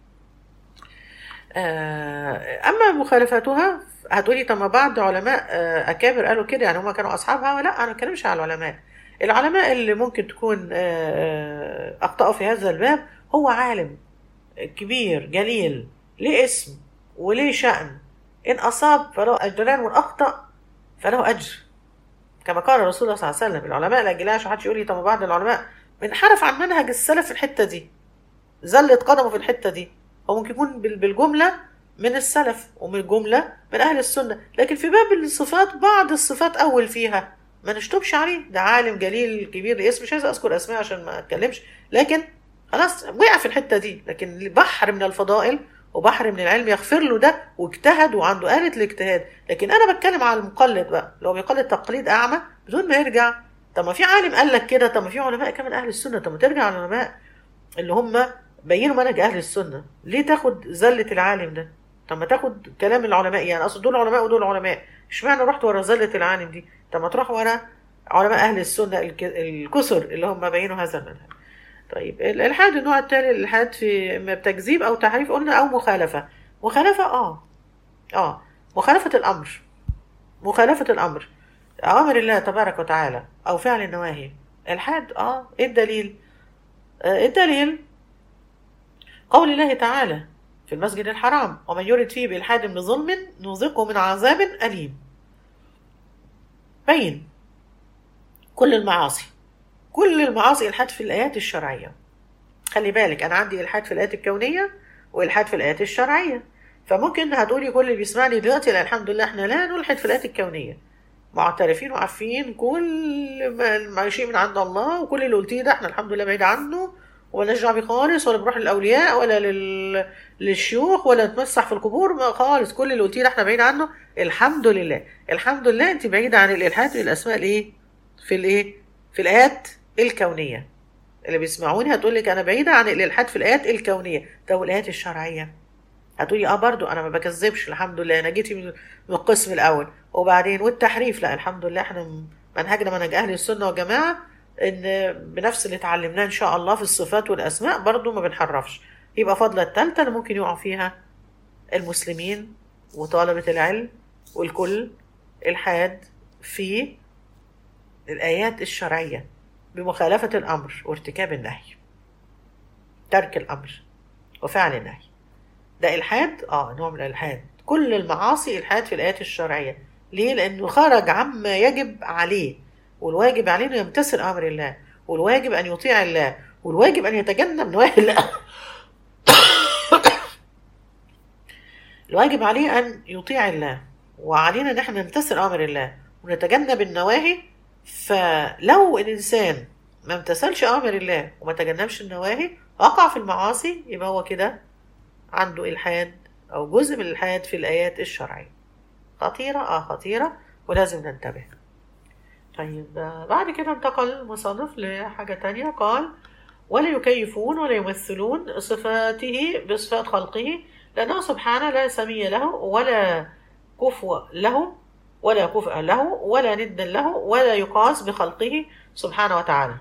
آه، اما مخالفتها هتقولي طب ما بعض علماء آه، اكابر قالوا كده يعني هم كانوا اصحابها لا انا ما بتكلمش على العلماء العلماء اللي ممكن تكون آه، آه، اخطاوا في هذا الباب هو عالم كبير جليل ليه اسم وليه شأن إن أصاب فله أجران وإن أخطأ فله أجر كما قال الرسول صلى الله عليه وسلم العلماء لا يجيلهاش محدش يقول لي طب ما بعض العلماء انحرف عن منهج السلف في الحتة دي زلت قدمه في الحتة دي هو ممكن يكون بال- بالجملة من السلف ومن الجملة من أهل السنة لكن في باب الصفات بعض الصفات أول فيها ما نشتمش عليه ده عالم جليل كبير اسم مش عايز أذكر أسماء عشان ما أتكلمش لكن خلاص وقع في الحتة دي لكن بحر من الفضائل وبحر من العلم يغفر له ده واجتهد وعنده آلة الاجتهاد لكن أنا بتكلم على المقلد بقى لو بيقلد تقليد أعمى بدون ما يرجع طب ما في عالم قال لك كده طب ما في علماء كمان أهل السنة طب ما ترجع على العلماء اللي هم بينوا منهج أهل السنة ليه تاخد زلة العالم ده طب ما تاخد كلام العلماء يعني أصل دول علماء ودول علماء اشمعنى رحت ورا زلة العالم دي طب ما تروح ورا علماء أهل السنة الك- الكسر اللي هم بينوا هذا المنهج طيب الالحاد النوع التالي الالحاد في اما بتكذيب او تحريف قلنا او مخالفه مخالفه اه اه مخالفه الامر مخالفه الامر اوامر الله تبارك وتعالى او فعل النواهي الحاد اه ايه الدليل آه إيه الدليل قول الله تعالى في المسجد الحرام ومن يرد فيه بإلحاد من ظلم نذقه من عذاب أليم بين كل المعاصي كل المعاصي إلحاد في الآيات الشرعية خلي بالك أنا عندي إلحاد في الآيات الكونية وإلحاد في الآيات الشرعية فممكن هتقولي كل اللي بيسمعني دلوقتي لا الحمد لله احنا لا نلحد في الآيات الكونية معترفين وعارفين كل ما ما شيء من عند الله وكل اللي قلتيه ده احنا الحمد لله بعيد عنه ولا دعوه بيه خالص ولا بنروح للاولياء ولا لل... للشيوخ ولا نتمسح في القبور ما خالص كل اللي قلتيه ده احنا بعيد عنه الحمد لله الحمد لله انت بعيده عن الالحاد في الاسماء الايه في الايه في الايات الكونيه اللي بيسمعوني هتقول لك انا بعيده عن الالحاد في الايات الكونيه طب الايات الشرعيه هتقولي اه برضو انا ما بكذبش الحمد لله انا جيتي من من القسم الاول وبعدين والتحريف لا الحمد لله احنا منهجنا منهج اهل السنه والجماعه ان بنفس اللي اتعلمناه ان شاء الله في الصفات والاسماء برضو ما بنحرفش يبقى فضلة التالتة اللي ممكن يقع فيها المسلمين وطلبة العلم والكل الحاد في الآيات الشرعية بمخالفة الأمر وارتكاب النهي ترك الأمر وفعل النهي ده إلحاد آه نوع من الإلحاد كل المعاصي إلحاد في الآيات الشرعية ليه؟ لأنه خرج عما يجب عليه والواجب عليه أنه يمتثل أمر الله والواجب أن يطيع الله والواجب أن يتجنب نواهي الله الواجب عليه أن يطيع الله وعلينا أن احنا نمتثل أمر الله ونتجنب النواهي فلو الإنسان ما امتثلش أمر الله وما تجنبش النواهي وقع في المعاصي يبقى هو كده عنده إلحاد أو جزء من الإلحاد في الآيات الشرعية خطيرة آه خطيرة ولازم ننتبه طيب بعد كده انتقل المصنف لحاجة تانية قال ولا يكيفون ولا يمثلون صفاته بصفات خلقه لأنه سبحانه لا سمي له ولا كفو له ولا كفء له ولا ند له ولا يقاس بخلقه سبحانه وتعالى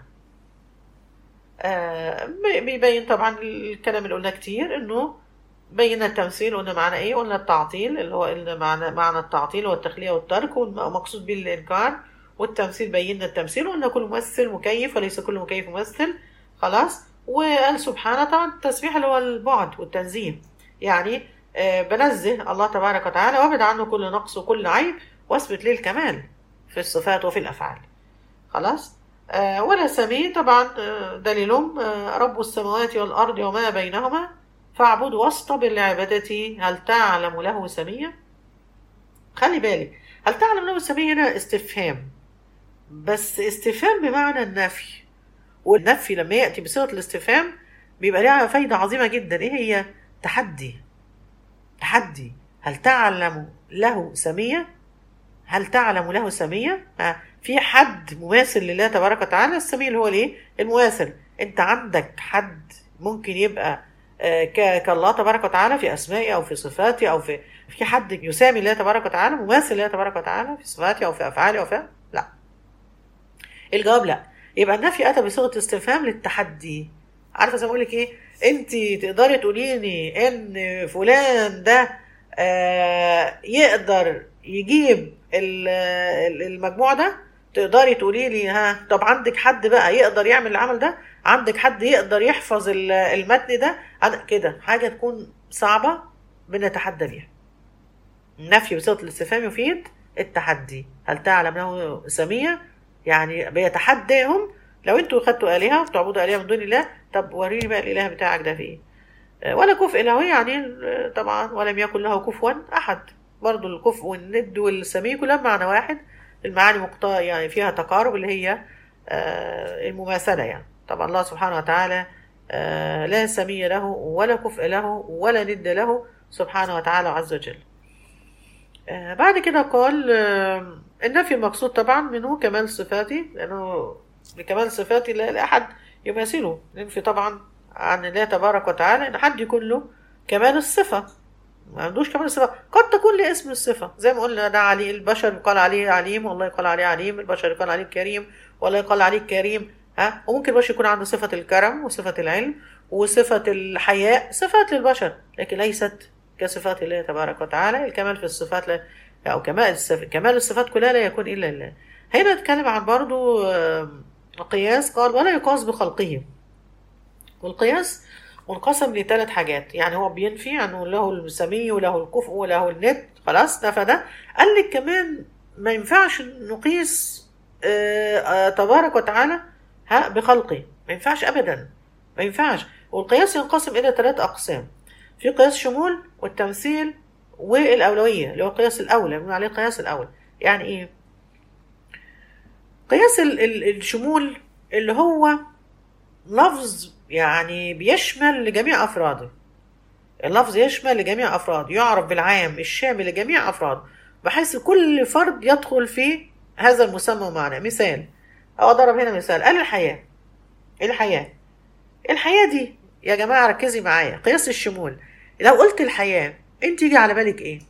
آه بيبين طبعا الكلام اللي قلنا كتير انه بينا التمثيل قلنا معنى ايه قلنا التعطيل اللي هو قلنا معنى معنى التعطيل والتخلية والترك ومقصود به الانكار والتمثيل بينا التمثيل وان كل ممثل مكيف وليس كل مكيف ممثل خلاص وقال سبحانه طبعا التسبيح اللي هو البعد والتنزيه يعني آه بنزه الله تبارك وتعالى وابعد عنه كل نقص وكل عيب واثبت ليه الكمال في الصفات وفي الافعال خلاص آه ولا سمي طبعا آه دليلهم آه رب السماوات والارض وما بينهما فاعبد واصطبر لعبادته هل تعلم له سميا خلي بالك هل تعلم له سميا هنا استفهام بس استفهام بمعنى النفي والنفي لما ياتي بصيغه الاستفهام بيبقى لها فايدة عظيمة جدا ايه هي تحدي تحدي هل تعلم له سمية هل تعلم له سمية ها، في حد مماثل لله تبارك وتعالى السمية اللي هو الايه المماثل انت عندك حد ممكن يبقى آه، ك- كالله تبارك وتعالى في اسمائه او في صفاته او في في حد يسامي الله تبارك وتعالى مماثل لله تبارك وتعالى في صفاته او في افعاله او في لا الجواب لا يبقى النفي اتى بصيغه استفهام للتحدي عارفه زي ما بقول لك ايه انت تقدري تقولي لي ان فلان ده آه، يقدر يجيب ال- ال- المجموع ده تقدري تقولي لي ها طب عندك حد بقى يقدر يعمل العمل ده عندك حد يقدر يحفظ ال- المتن ده عند- كده حاجه تكون صعبه بنتحدى بيها النفي بصيغه الاستفهام يفيد التحدي هل تعلم له سميه يعني بيتحداهم لو انتوا خدتوا الهه وبتعبدوا الهه من دون الله طب وريني بقى الاله بتاعك ده فيه آه، ولا كفء له يعني آه، طبعا ولم يكن له كفوا احد برضو الكفء والند والسمي كلها معنى واحد المعاني مقطع يعني فيها تقارب اللي هي آه، المماثله يعني طبعا الله سبحانه وتعالى آه، لا سمي له ولا كفء له ولا ند له سبحانه وتعالى عز وجل آه، بعد كده قال آه، النفي المقصود طبعا منه كمال صفاتي لأنه لكمال صفاتي لا لا أحد يماثله ننفي طبعا عن الله تبارك وتعالى إن حد يكون له كمال الصفة ما عندوش كمال الصفة قد تكون له اسم الصفة زي ما قلنا ده علي البشر يقال عليه عليم والله يقال عليه عليم البشر يقال عليه كريم والله يقال عليه كريم ها وممكن البشر يكون عنده صفة الكرم وصفة العلم وصفة الحياء صفات للبشر لكن ليست كصفات الله تبارك وتعالى الكمال في الصفات لا أو كمال الصف... كمال الصفات كلها لا يكون إلا لله هنا نتكلم عن برضو آم، قياس قال ولا يقاس بخلقه والقياس منقسم لثلاث حاجات يعني هو بينفي انه له السمي وله الكفء وله الند خلاص نفى ده قال لك كمان ما ينفعش نقيس آه، آه، تبارك وتعالى ها بخلقه ما ينفعش ابدا ما ينفعش والقياس ينقسم الى ثلاث اقسام في قياس شمول والتمثيل والاولويه اللي هو القياس الاولى بنقول عليه القياس الاول يعني ايه قياس ال- ال- الشمول اللي هو لفظ يعني بيشمل لجميع أفراده اللفظ يشمل لجميع أفراده يعرف بالعام الشامل لجميع أفراده بحيث كل فرد يدخل في هذا المسمى ومعنى مثال أو أضرب هنا مثال قال الحياة الحياة الحياة دي يا جماعة ركزي معايا قياس الشمول لو قلت الحياة انت يجي على بالك ايه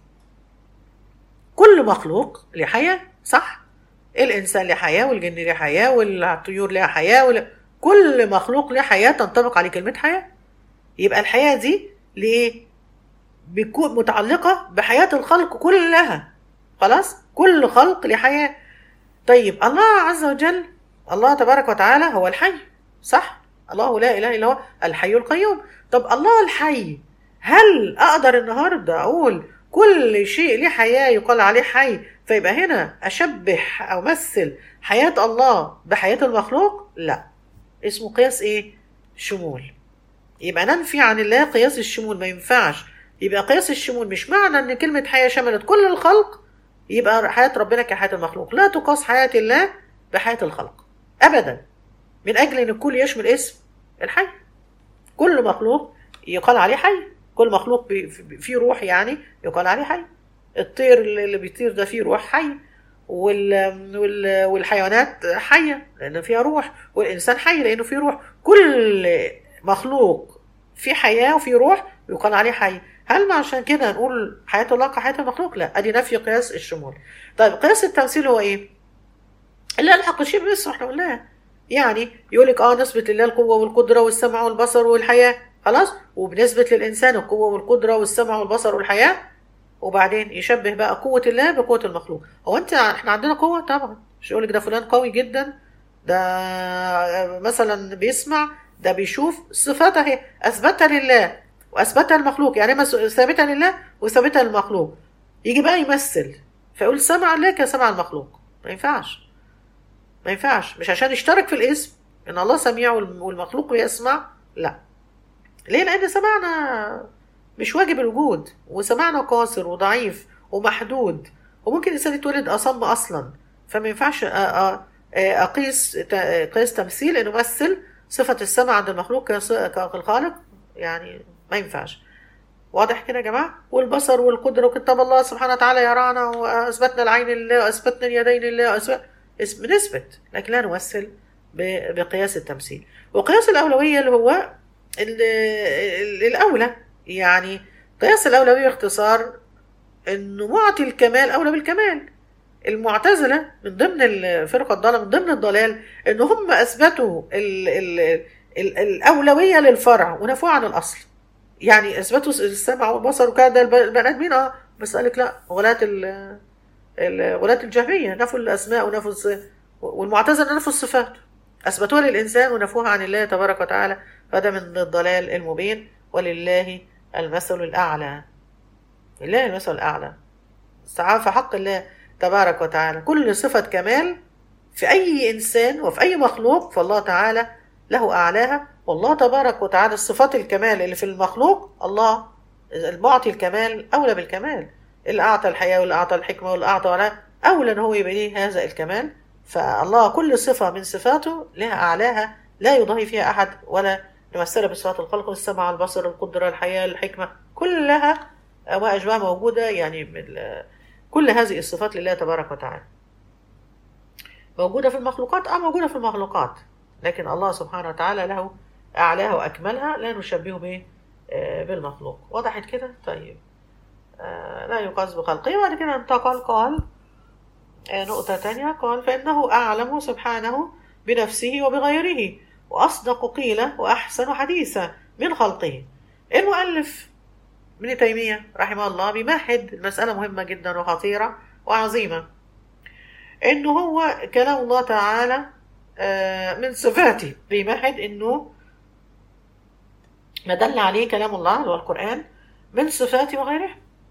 كل مخلوق له حياة صح الإنسان له حياة والجن له حياة والطيور لها حياة وال... كل مخلوق له حياة تنطبق عليه كلمة حياة يبقى الحياة دي ليه؟ بتكون متعلقة بحياة الخلق كلها خلاص؟ كل خلق له حياة طيب الله عز وجل الله تبارك وتعالى هو الحي صح؟ الله لا إله إلا هو الحي القيوم طب الله الحي هل أقدر النهاردة أقول كل شيء له حياة يقال عليه حي فيبقى هنا أشبه أو أمثل حياة الله بحياة المخلوق؟ لا اسمه قياس ايه شمول يبقى ننفي عن الله قياس الشمول ما ينفعش يبقى قياس الشمول مش معنى ان كلمة حياة شملت كل الخلق يبقى حياة ربنا كحياة المخلوق لا تقاس حياة الله بحياة الخلق ابدا من اجل ان الكل يشمل اسم الحي كل مخلوق يقال عليه حي كل مخلوق بي- فيه روح يعني يقال عليه حي الطير اللي بيطير ده فيه روح حي وال... وال... والحيوانات حية لأن فيها روح والإنسان حي لأنه فيه روح كل مخلوق في حياة وفي روح يقال عليه حي هل عشان كده نقول حياة الله كحياة المخلوق؟ لا أدي نفي قياس الشمول طيب قياس التمثيل هو إيه؟ اللي ألحق الشيء باسمه احنا قلناها يعني يقول لك اه نسبة لله القوة والقدرة والسمع والبصر والحياة خلاص وبنسبة للإنسان القوة والقدرة والسمع والبصر والحياة وبعدين يشبه بقى قوة الله بقوة المخلوق هو انت احنا عندنا قوة طبعا مش يقول لك ده فلان قوي جدا ده مثلا بيسمع ده بيشوف صفات اهي اثبتها لله واثبتها المخلوق يعني ما ثابتة لله وثابتها للمخلوق يجي بقى يمثل فيقول سمع الله كسمع المخلوق ما ينفعش ما ينفعش مش عشان يشترك في الاسم ان الله سميع والمخلوق بيسمع لا ليه لان سمعنا مش واجب الوجود وسمعنا قاصر وضعيف ومحدود وممكن الانسان يتولد اصم اصلا فما ينفعش أ- أ- اقيس ت- قياس تمثيل انه يمثل صفة السمع عند المخلوق كص- كالخالق يعني ما ينفعش واضح كده يا جماعة والبصر والقدرة وكتاب الله سبحانه وتعالى يرانا وأثبتنا العين لله وأثبتنا اليدين لله وأثبت اسم نثبت لكن لا نمثل ب- بقياس التمثيل وقياس الأولوية اللي هو ال- ال- الأولى يعني قياس الأولوية باختصار إنه معطي الكمال أولى بالكمال المعتزلة من ضمن الفرقة الضالة من ضمن الضلال إن هم أثبتوا ال ال ال الأولوية للفرع ونفوها عن الأصل يعني أثبتوا السمع والبصر وكذا ده الب- البني آدمين أه بس قال لك لا غلاة ال ال- غلاة الجهمية نفوا الأسماء ونفوا الص- والمعتزلة نفوا الصفات أثبتوها للإنسان ونفوها عن الله تبارك وتعالى فده من الضلال المبين ولله المثل الأعلى لله المثل الأعلى استعاف حق الله تبارك وتعالى كل صفة كمال في أي إنسان وفي أي مخلوق فالله تعالى له أعلاها والله تبارك وتعالى الصفات الكمال اللي في المخلوق الله المعطي الكمال أولى بالكمال اللي أعطى الحياة واللي أعطى الحكمة واللي أعطى ولا أولى أن هو يبقى ليه هذا الكمال فالله كل صفة من صفاته لها أعلاها لا يضاهي فيها أحد ولا نمثلها بصفات الخلق والسمع البصر القدرة الحياة الحكمة كلها وأشباه موجودة يعني من ال- كل هذه الصفات لله تبارك وتعالى موجودة في المخلوقات اه موجودة في المخلوقات لكن الله سبحانه وتعالى له أعلاها وأكملها لا نشبه به آه، بالمخلوق وضحت كده طيب آه، لا يقاس بخلقه وبعد كده انتقل قال آه، نقطة تانية قال فإنه أعلم سبحانه بنفسه وبغيره وأصدق قيلة وأحسن حديثا من خلقه المؤلف ابن تيمية رحمه الله بيمهد المسألة مهمة جدا وخطيرة وعظيمة إنه هو كلام الله تعالى آه، من صفاته بيمهد إنه ما دل عليه كلام الله اللي هو القرآن من صفاته وغيره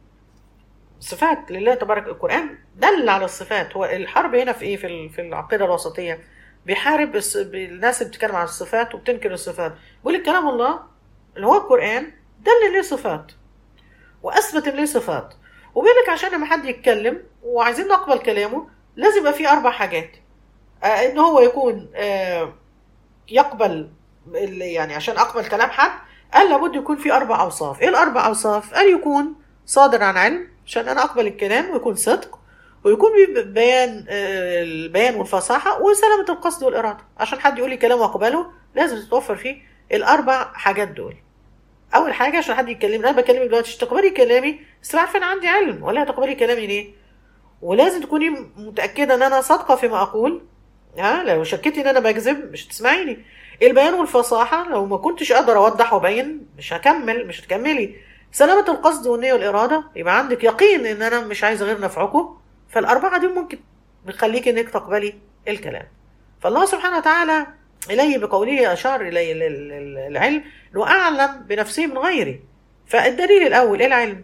صفات لله تبارك القرآن دل على الصفات هو الحرب هنا في إيه في ال- في العقيدة الوسطية بيحارب الس- الناس اللي بتتكلم عن الصفات وبتنكر الصفات بيقول لك كلام الله اللي هو القرآن دل ليه صفات واثبت ان ليه صفات وبيقول لك عشان لما حد يتكلم وعايزين نقبل كلامه لازم يبقى فيه اربع حاجات آه ان هو يكون آه يقبل ال- يعني عشان اقبل كلام حد قال لابد يكون في اربع اوصاف ايه الاربع اوصاف قال يكون صادر عن علم عشان انا اقبل الكلام ويكون صدق ويكون بي- بيان آه، البيان والفصاحه وسلامه القصد والاراده عشان حد يقول لي كلام واقبله لازم تتوفر فيه الاربع حاجات دول اول حاجه عشان حد يكلمني انا بكلمك دلوقتي عشان تقبلي كلامي بس عارفه انا عندي علم ولا هتقبلي كلامي ليه ولازم تكوني متاكده ان انا صادقه فيما اقول ها لو شكيتي ان انا بكذب مش هتسمعيني البيان والفصاحه لو ما كنتش اقدر اوضح وابين مش هكمل مش هتكملي سلامه القصد والنيه والاراده يبقى عندك يقين ان انا مش عايزه غير نفعكم فالاربعه دي ممكن بتخليكي انك تقبلي الكلام فالله سبحانه وتعالى إليه بقوله أشار إليه ال- ال- ال- العلم أنه أعلم بنفسه من غيره فالدليل الأول إيه العلم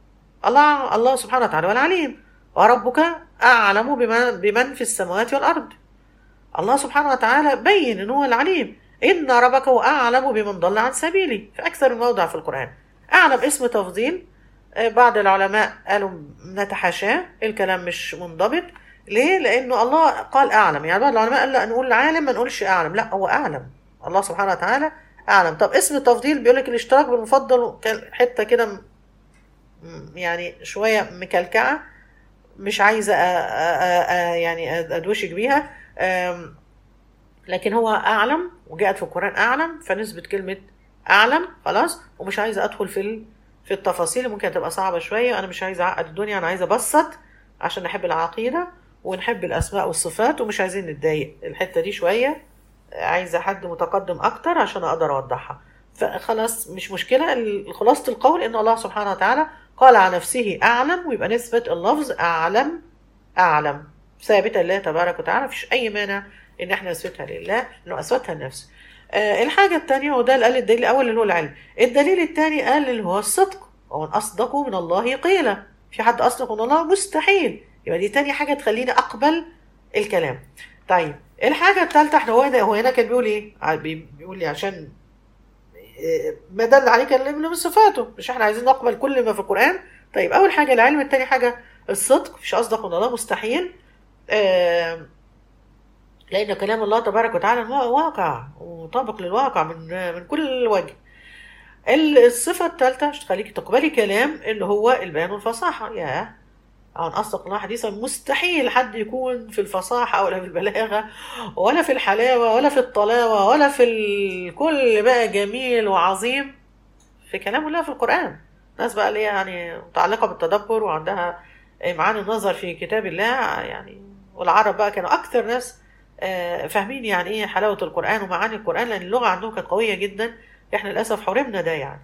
الله الله سبحانه وتعالى هو العليم وربك أعلم بمن, بمن في السماوات والأرض الله سبحانه وتعالى بين أنه هو العليم إن ربك هو أعلم بمن ضل عن سبيله في أكثر من موضع في القرآن أعلم اسم تفضيل آه، بعض العلماء قالوا نتحاشاه الكلام مش منضبط ليه؟ لأنه الله قال أعلم يعني بعض العلماء قال لا نقول عالم ما نقولش أعلم لا هو أعلم الله سبحانه وتعالى أعلم طب اسم التفضيل بيقول لك الاشتراك بالمفضل كان حتة كده م- م- يعني شوية مكلكعة مش عايزة أ- أ- أ- يعني أدوشك بيها أم، لكن هو أعلم وجاءت في القرآن أعلم فنثبت كلمة أعلم خلاص ومش عايزة أدخل في ال- في التفاصيل ممكن تبقى صعبة شوية أنا مش عايزة أعقد الدنيا أنا عايزة أبسط عشان نحب العقيدة ونحب الأسماء والصفات ومش عايزين نتضايق الحتة دي شوية عايزة حد متقدم أكتر عشان أقدر أوضحها فخلاص مش مشكلة ال- خلاصة القول إن الله سبحانه وتعالى قال عن نفسه أعلم ويبقى نثبت اللفظ أعلم أعلم ثابتة لله تبارك وتعالى مفيش أي مانع إن إحنا نثبتها لله إنه أثبتها لنفسه آه الحاجة التانية وده اللي قال الدليل الأول اللي هو العلم الدليل التاني قال اللي هو الصدق ومن أصدق من الله قيلا في حد أصدق من الله مستحيل يبقى دي تاني حاجة تخليني أقبل الكلام طيب الحاجة التالتة احنا هو هنا هو هنا كان بيقول ايه؟ ع- بي- بيقول لي عشان إيه، ما دل عليه كان من صفاته مش احنا عايزين نقبل كل ما في القرآن طيب أول حاجة العلم التاني حاجة الصدق مش أصدق من الله مستحيل آم، لأن كلام الله تبارك وتعالى هو واقع ومطابق للواقع من من كل وجه الصفة الثالثة تخليك تقبلي كلام اللي هو البيان والفصاحة يا عن أصدق الله حديثا مستحيل حد يكون في الفصاحة ولا في البلاغة ولا في الحلاوة ولا في الطلاوة ولا في الكل بقى جميل وعظيم في كلام الله في القرآن ناس بقى اللي هي يعني متعلقة بالتدبر وعندها معاني النظر في كتاب الله يعني والعرب بقى كانوا أكثر ناس فاهمين يعني إيه حلاوة القرآن ومعاني القرآن لأن اللغة عندهم كانت قوية جدا إحنا للأسف حرمنا ده يعني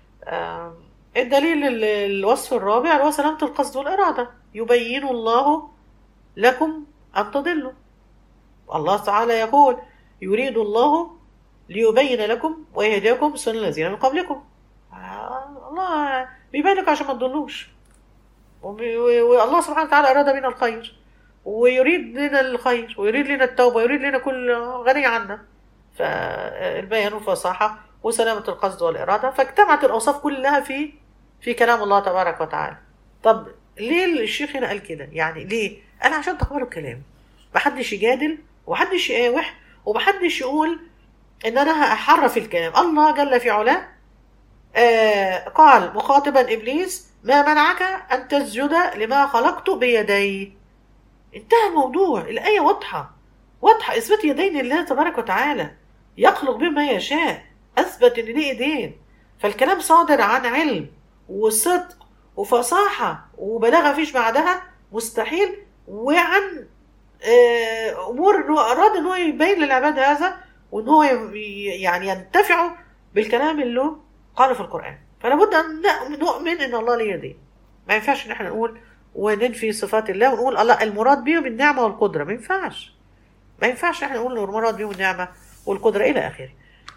الدليل الوصف الرابع اللي هو سلامة القصد والإرادة يبين الله لكم أن تضلوا الله تعالى يقول يريد الله ليبين لكم ويهديكم سنن الذين من قبلكم الله بيبين لك عشان ما تضلوش والله سبحانه وتعالى أراد بنا الخير ويريد لنا الخير ويريد لنا التوبة ويريد لنا كل غني عنا فالبيان والفصاحة وسلامة القصد والإرادة فاجتمعت الأوصاف كلها في في كلام الله تبارك وتعالى طب ليه الشيخ هنا قال كده يعني ليه أنا عشان تقبلوا الكلام محدش يجادل ومحدش يقاوح ومحدش يقول إن أنا هحرف الكلام الله جل في علاه آه قال مخاطبا إبليس ما منعك أن تسجد لما خلقت بيدي انتهى الموضوع الآية واضحة واضحة إثبات يدين الله تبارك وتعالى يخلق بما يشاء أثبت إن ليه إيدين فالكلام صادر عن علم وصدق وفصاحة وبلاغة فيش بعدها مستحيل وعن أمور إنه أراد إن هو يبين للعباد هذا وإن هو يعني ينتفعوا بالكلام اللي قاله في القرآن فلا بد أن نؤمن إن الله ليه يدين ما ينفعش إن احنا نقول وننفي صفات الله ونقول الله المراد بيه بالنعمة والقدرة ما ينفعش ما ينفعش احنا نقول المراد بيه النعمة والقدرة إلى آخره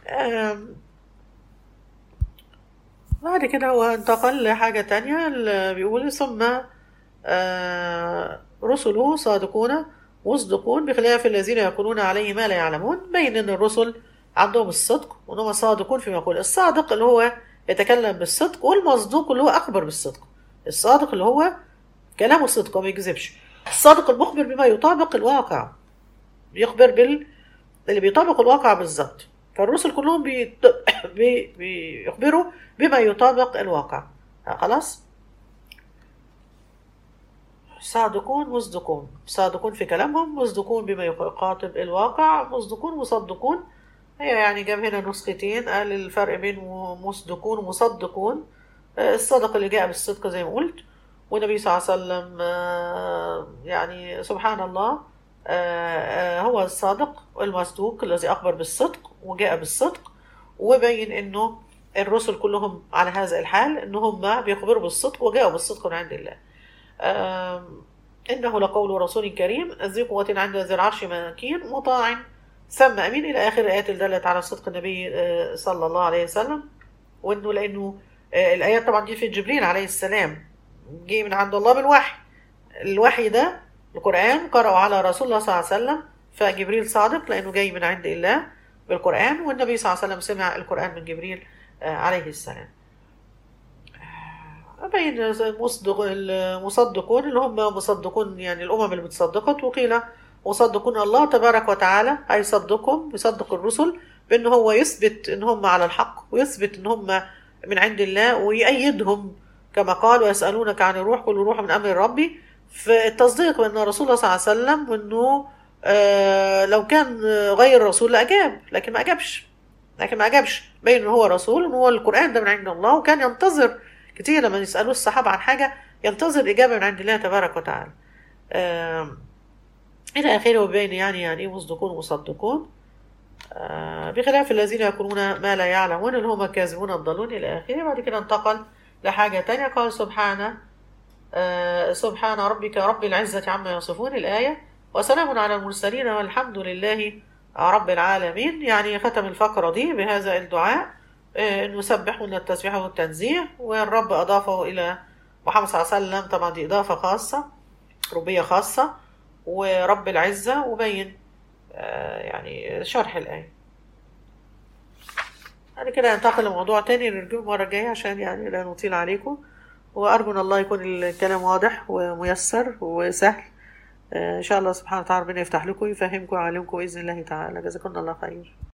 بعد كده هو انتقل لحاجة تانية بيقول ثم رسله صادقون مصدقون بخلاف الذين يقولون عليه ما لا يعلمون بين ان الرسل عندهم الصدق وانهم صادقون فيما يقول الصادق اللي هو يتكلم بالصدق والمصدوق اللي هو اخبر بالصدق الصادق اللي هو كلامه صدق وما يكذبش الصادق المخبر بما يطابق الواقع بيخبر بال اللي بيطابق الواقع بالظبط فالرسل كلهم بيت... بي... بيخبروا بما يطابق الواقع خلاص صادقون مصدقون صادقون في كلامهم مصدقون بما يخاطب الواقع مصدقون مصدقون هي يعني جاب هنا نسختين قال الفرق بين مصدقون ومصدقون الصدق اللي جاء بالصدق زي ما قلت والنبي صلى الله عليه وسلم يعني سبحان الله هو الصادق المصدوق الذي أخبر بالصدق وجاء بالصدق وبين أنه الرسل كلهم على هذا الحال أن هم بيخبروا بالصدق وجاءوا بالصدق من عند الله إنه لقول رسول كريم ذي قوة عند ذي العرش مكين مطاع ثم أمين إلى آخر الآيات اللي دلت على صدق النبي صلى الله عليه وسلم وإنه لأنه الآيات طبعا دي في جبريل عليه السلام جه من عند الله بالوحي الوحي ده القرآن قرأوا على رسول الله صلى الله عليه وسلم فجبريل صادق لأنه جاي من عند الله بالقرآن والنبي صلى الله عليه وسلم سمع القرآن من جبريل عليه السلام بين المصدق المصدقون اللي هم مصدقون يعني الأمم اللي بتصدقت وقيل مصدقون الله تبارك وتعالى هيصدقهم يصدق الرسل بأن هو يثبت أن هم على الحق ويثبت أن هم من عند الله ويأيدهم كما قال ويسألونك عن الروح كل روح من أمر ربي فالتصديق بأن رسول الله صلى الله عليه وسلم وأنه آه لو كان غير رسول لأجاب لكن ما أجابش لكن ما أجابش بين أنه هو رسول وأنه هو القرآن ده من عند الله وكان ينتظر كتير لما يسألوه الصحابة عن حاجة ينتظر إجابة من عند الله تبارك وتعالى آه إلى آخره وبين يعني يعني إيه مصدقون ومصدقون آه بخلاف الذين يقولون ما لا يعلمون اللي هم كاذبون الضالون إلى آخره بعد كده انتقل لحاجة تانية قال سبحانه آه سبحان ربك رب العزة عما يصفون الآية وسلام على المرسلين والحمد لله رب العالمين يعني ختم الفقرة دي بهذا الدعاء آه انه سبحوا من التسبيح والتنزيه والرب اضافه الى محمد صلى الله عليه وسلم طبعا دي اضافة خاصة ربية خاصة ورب العزة وبين آه يعني شرح الآية بعد كده ننتقل لموضوع تاني نرجوه المرة الجاية عشان يعني لا نطيل عليكم وأرجو أن الله يكون الكلام واضح وميسر وسهل آه، ان شاء الله سبحانه وتعالى ربنا يفتح لكم ويفهمكم ويعلمكم باذن الله تعالى جزاكم الله خير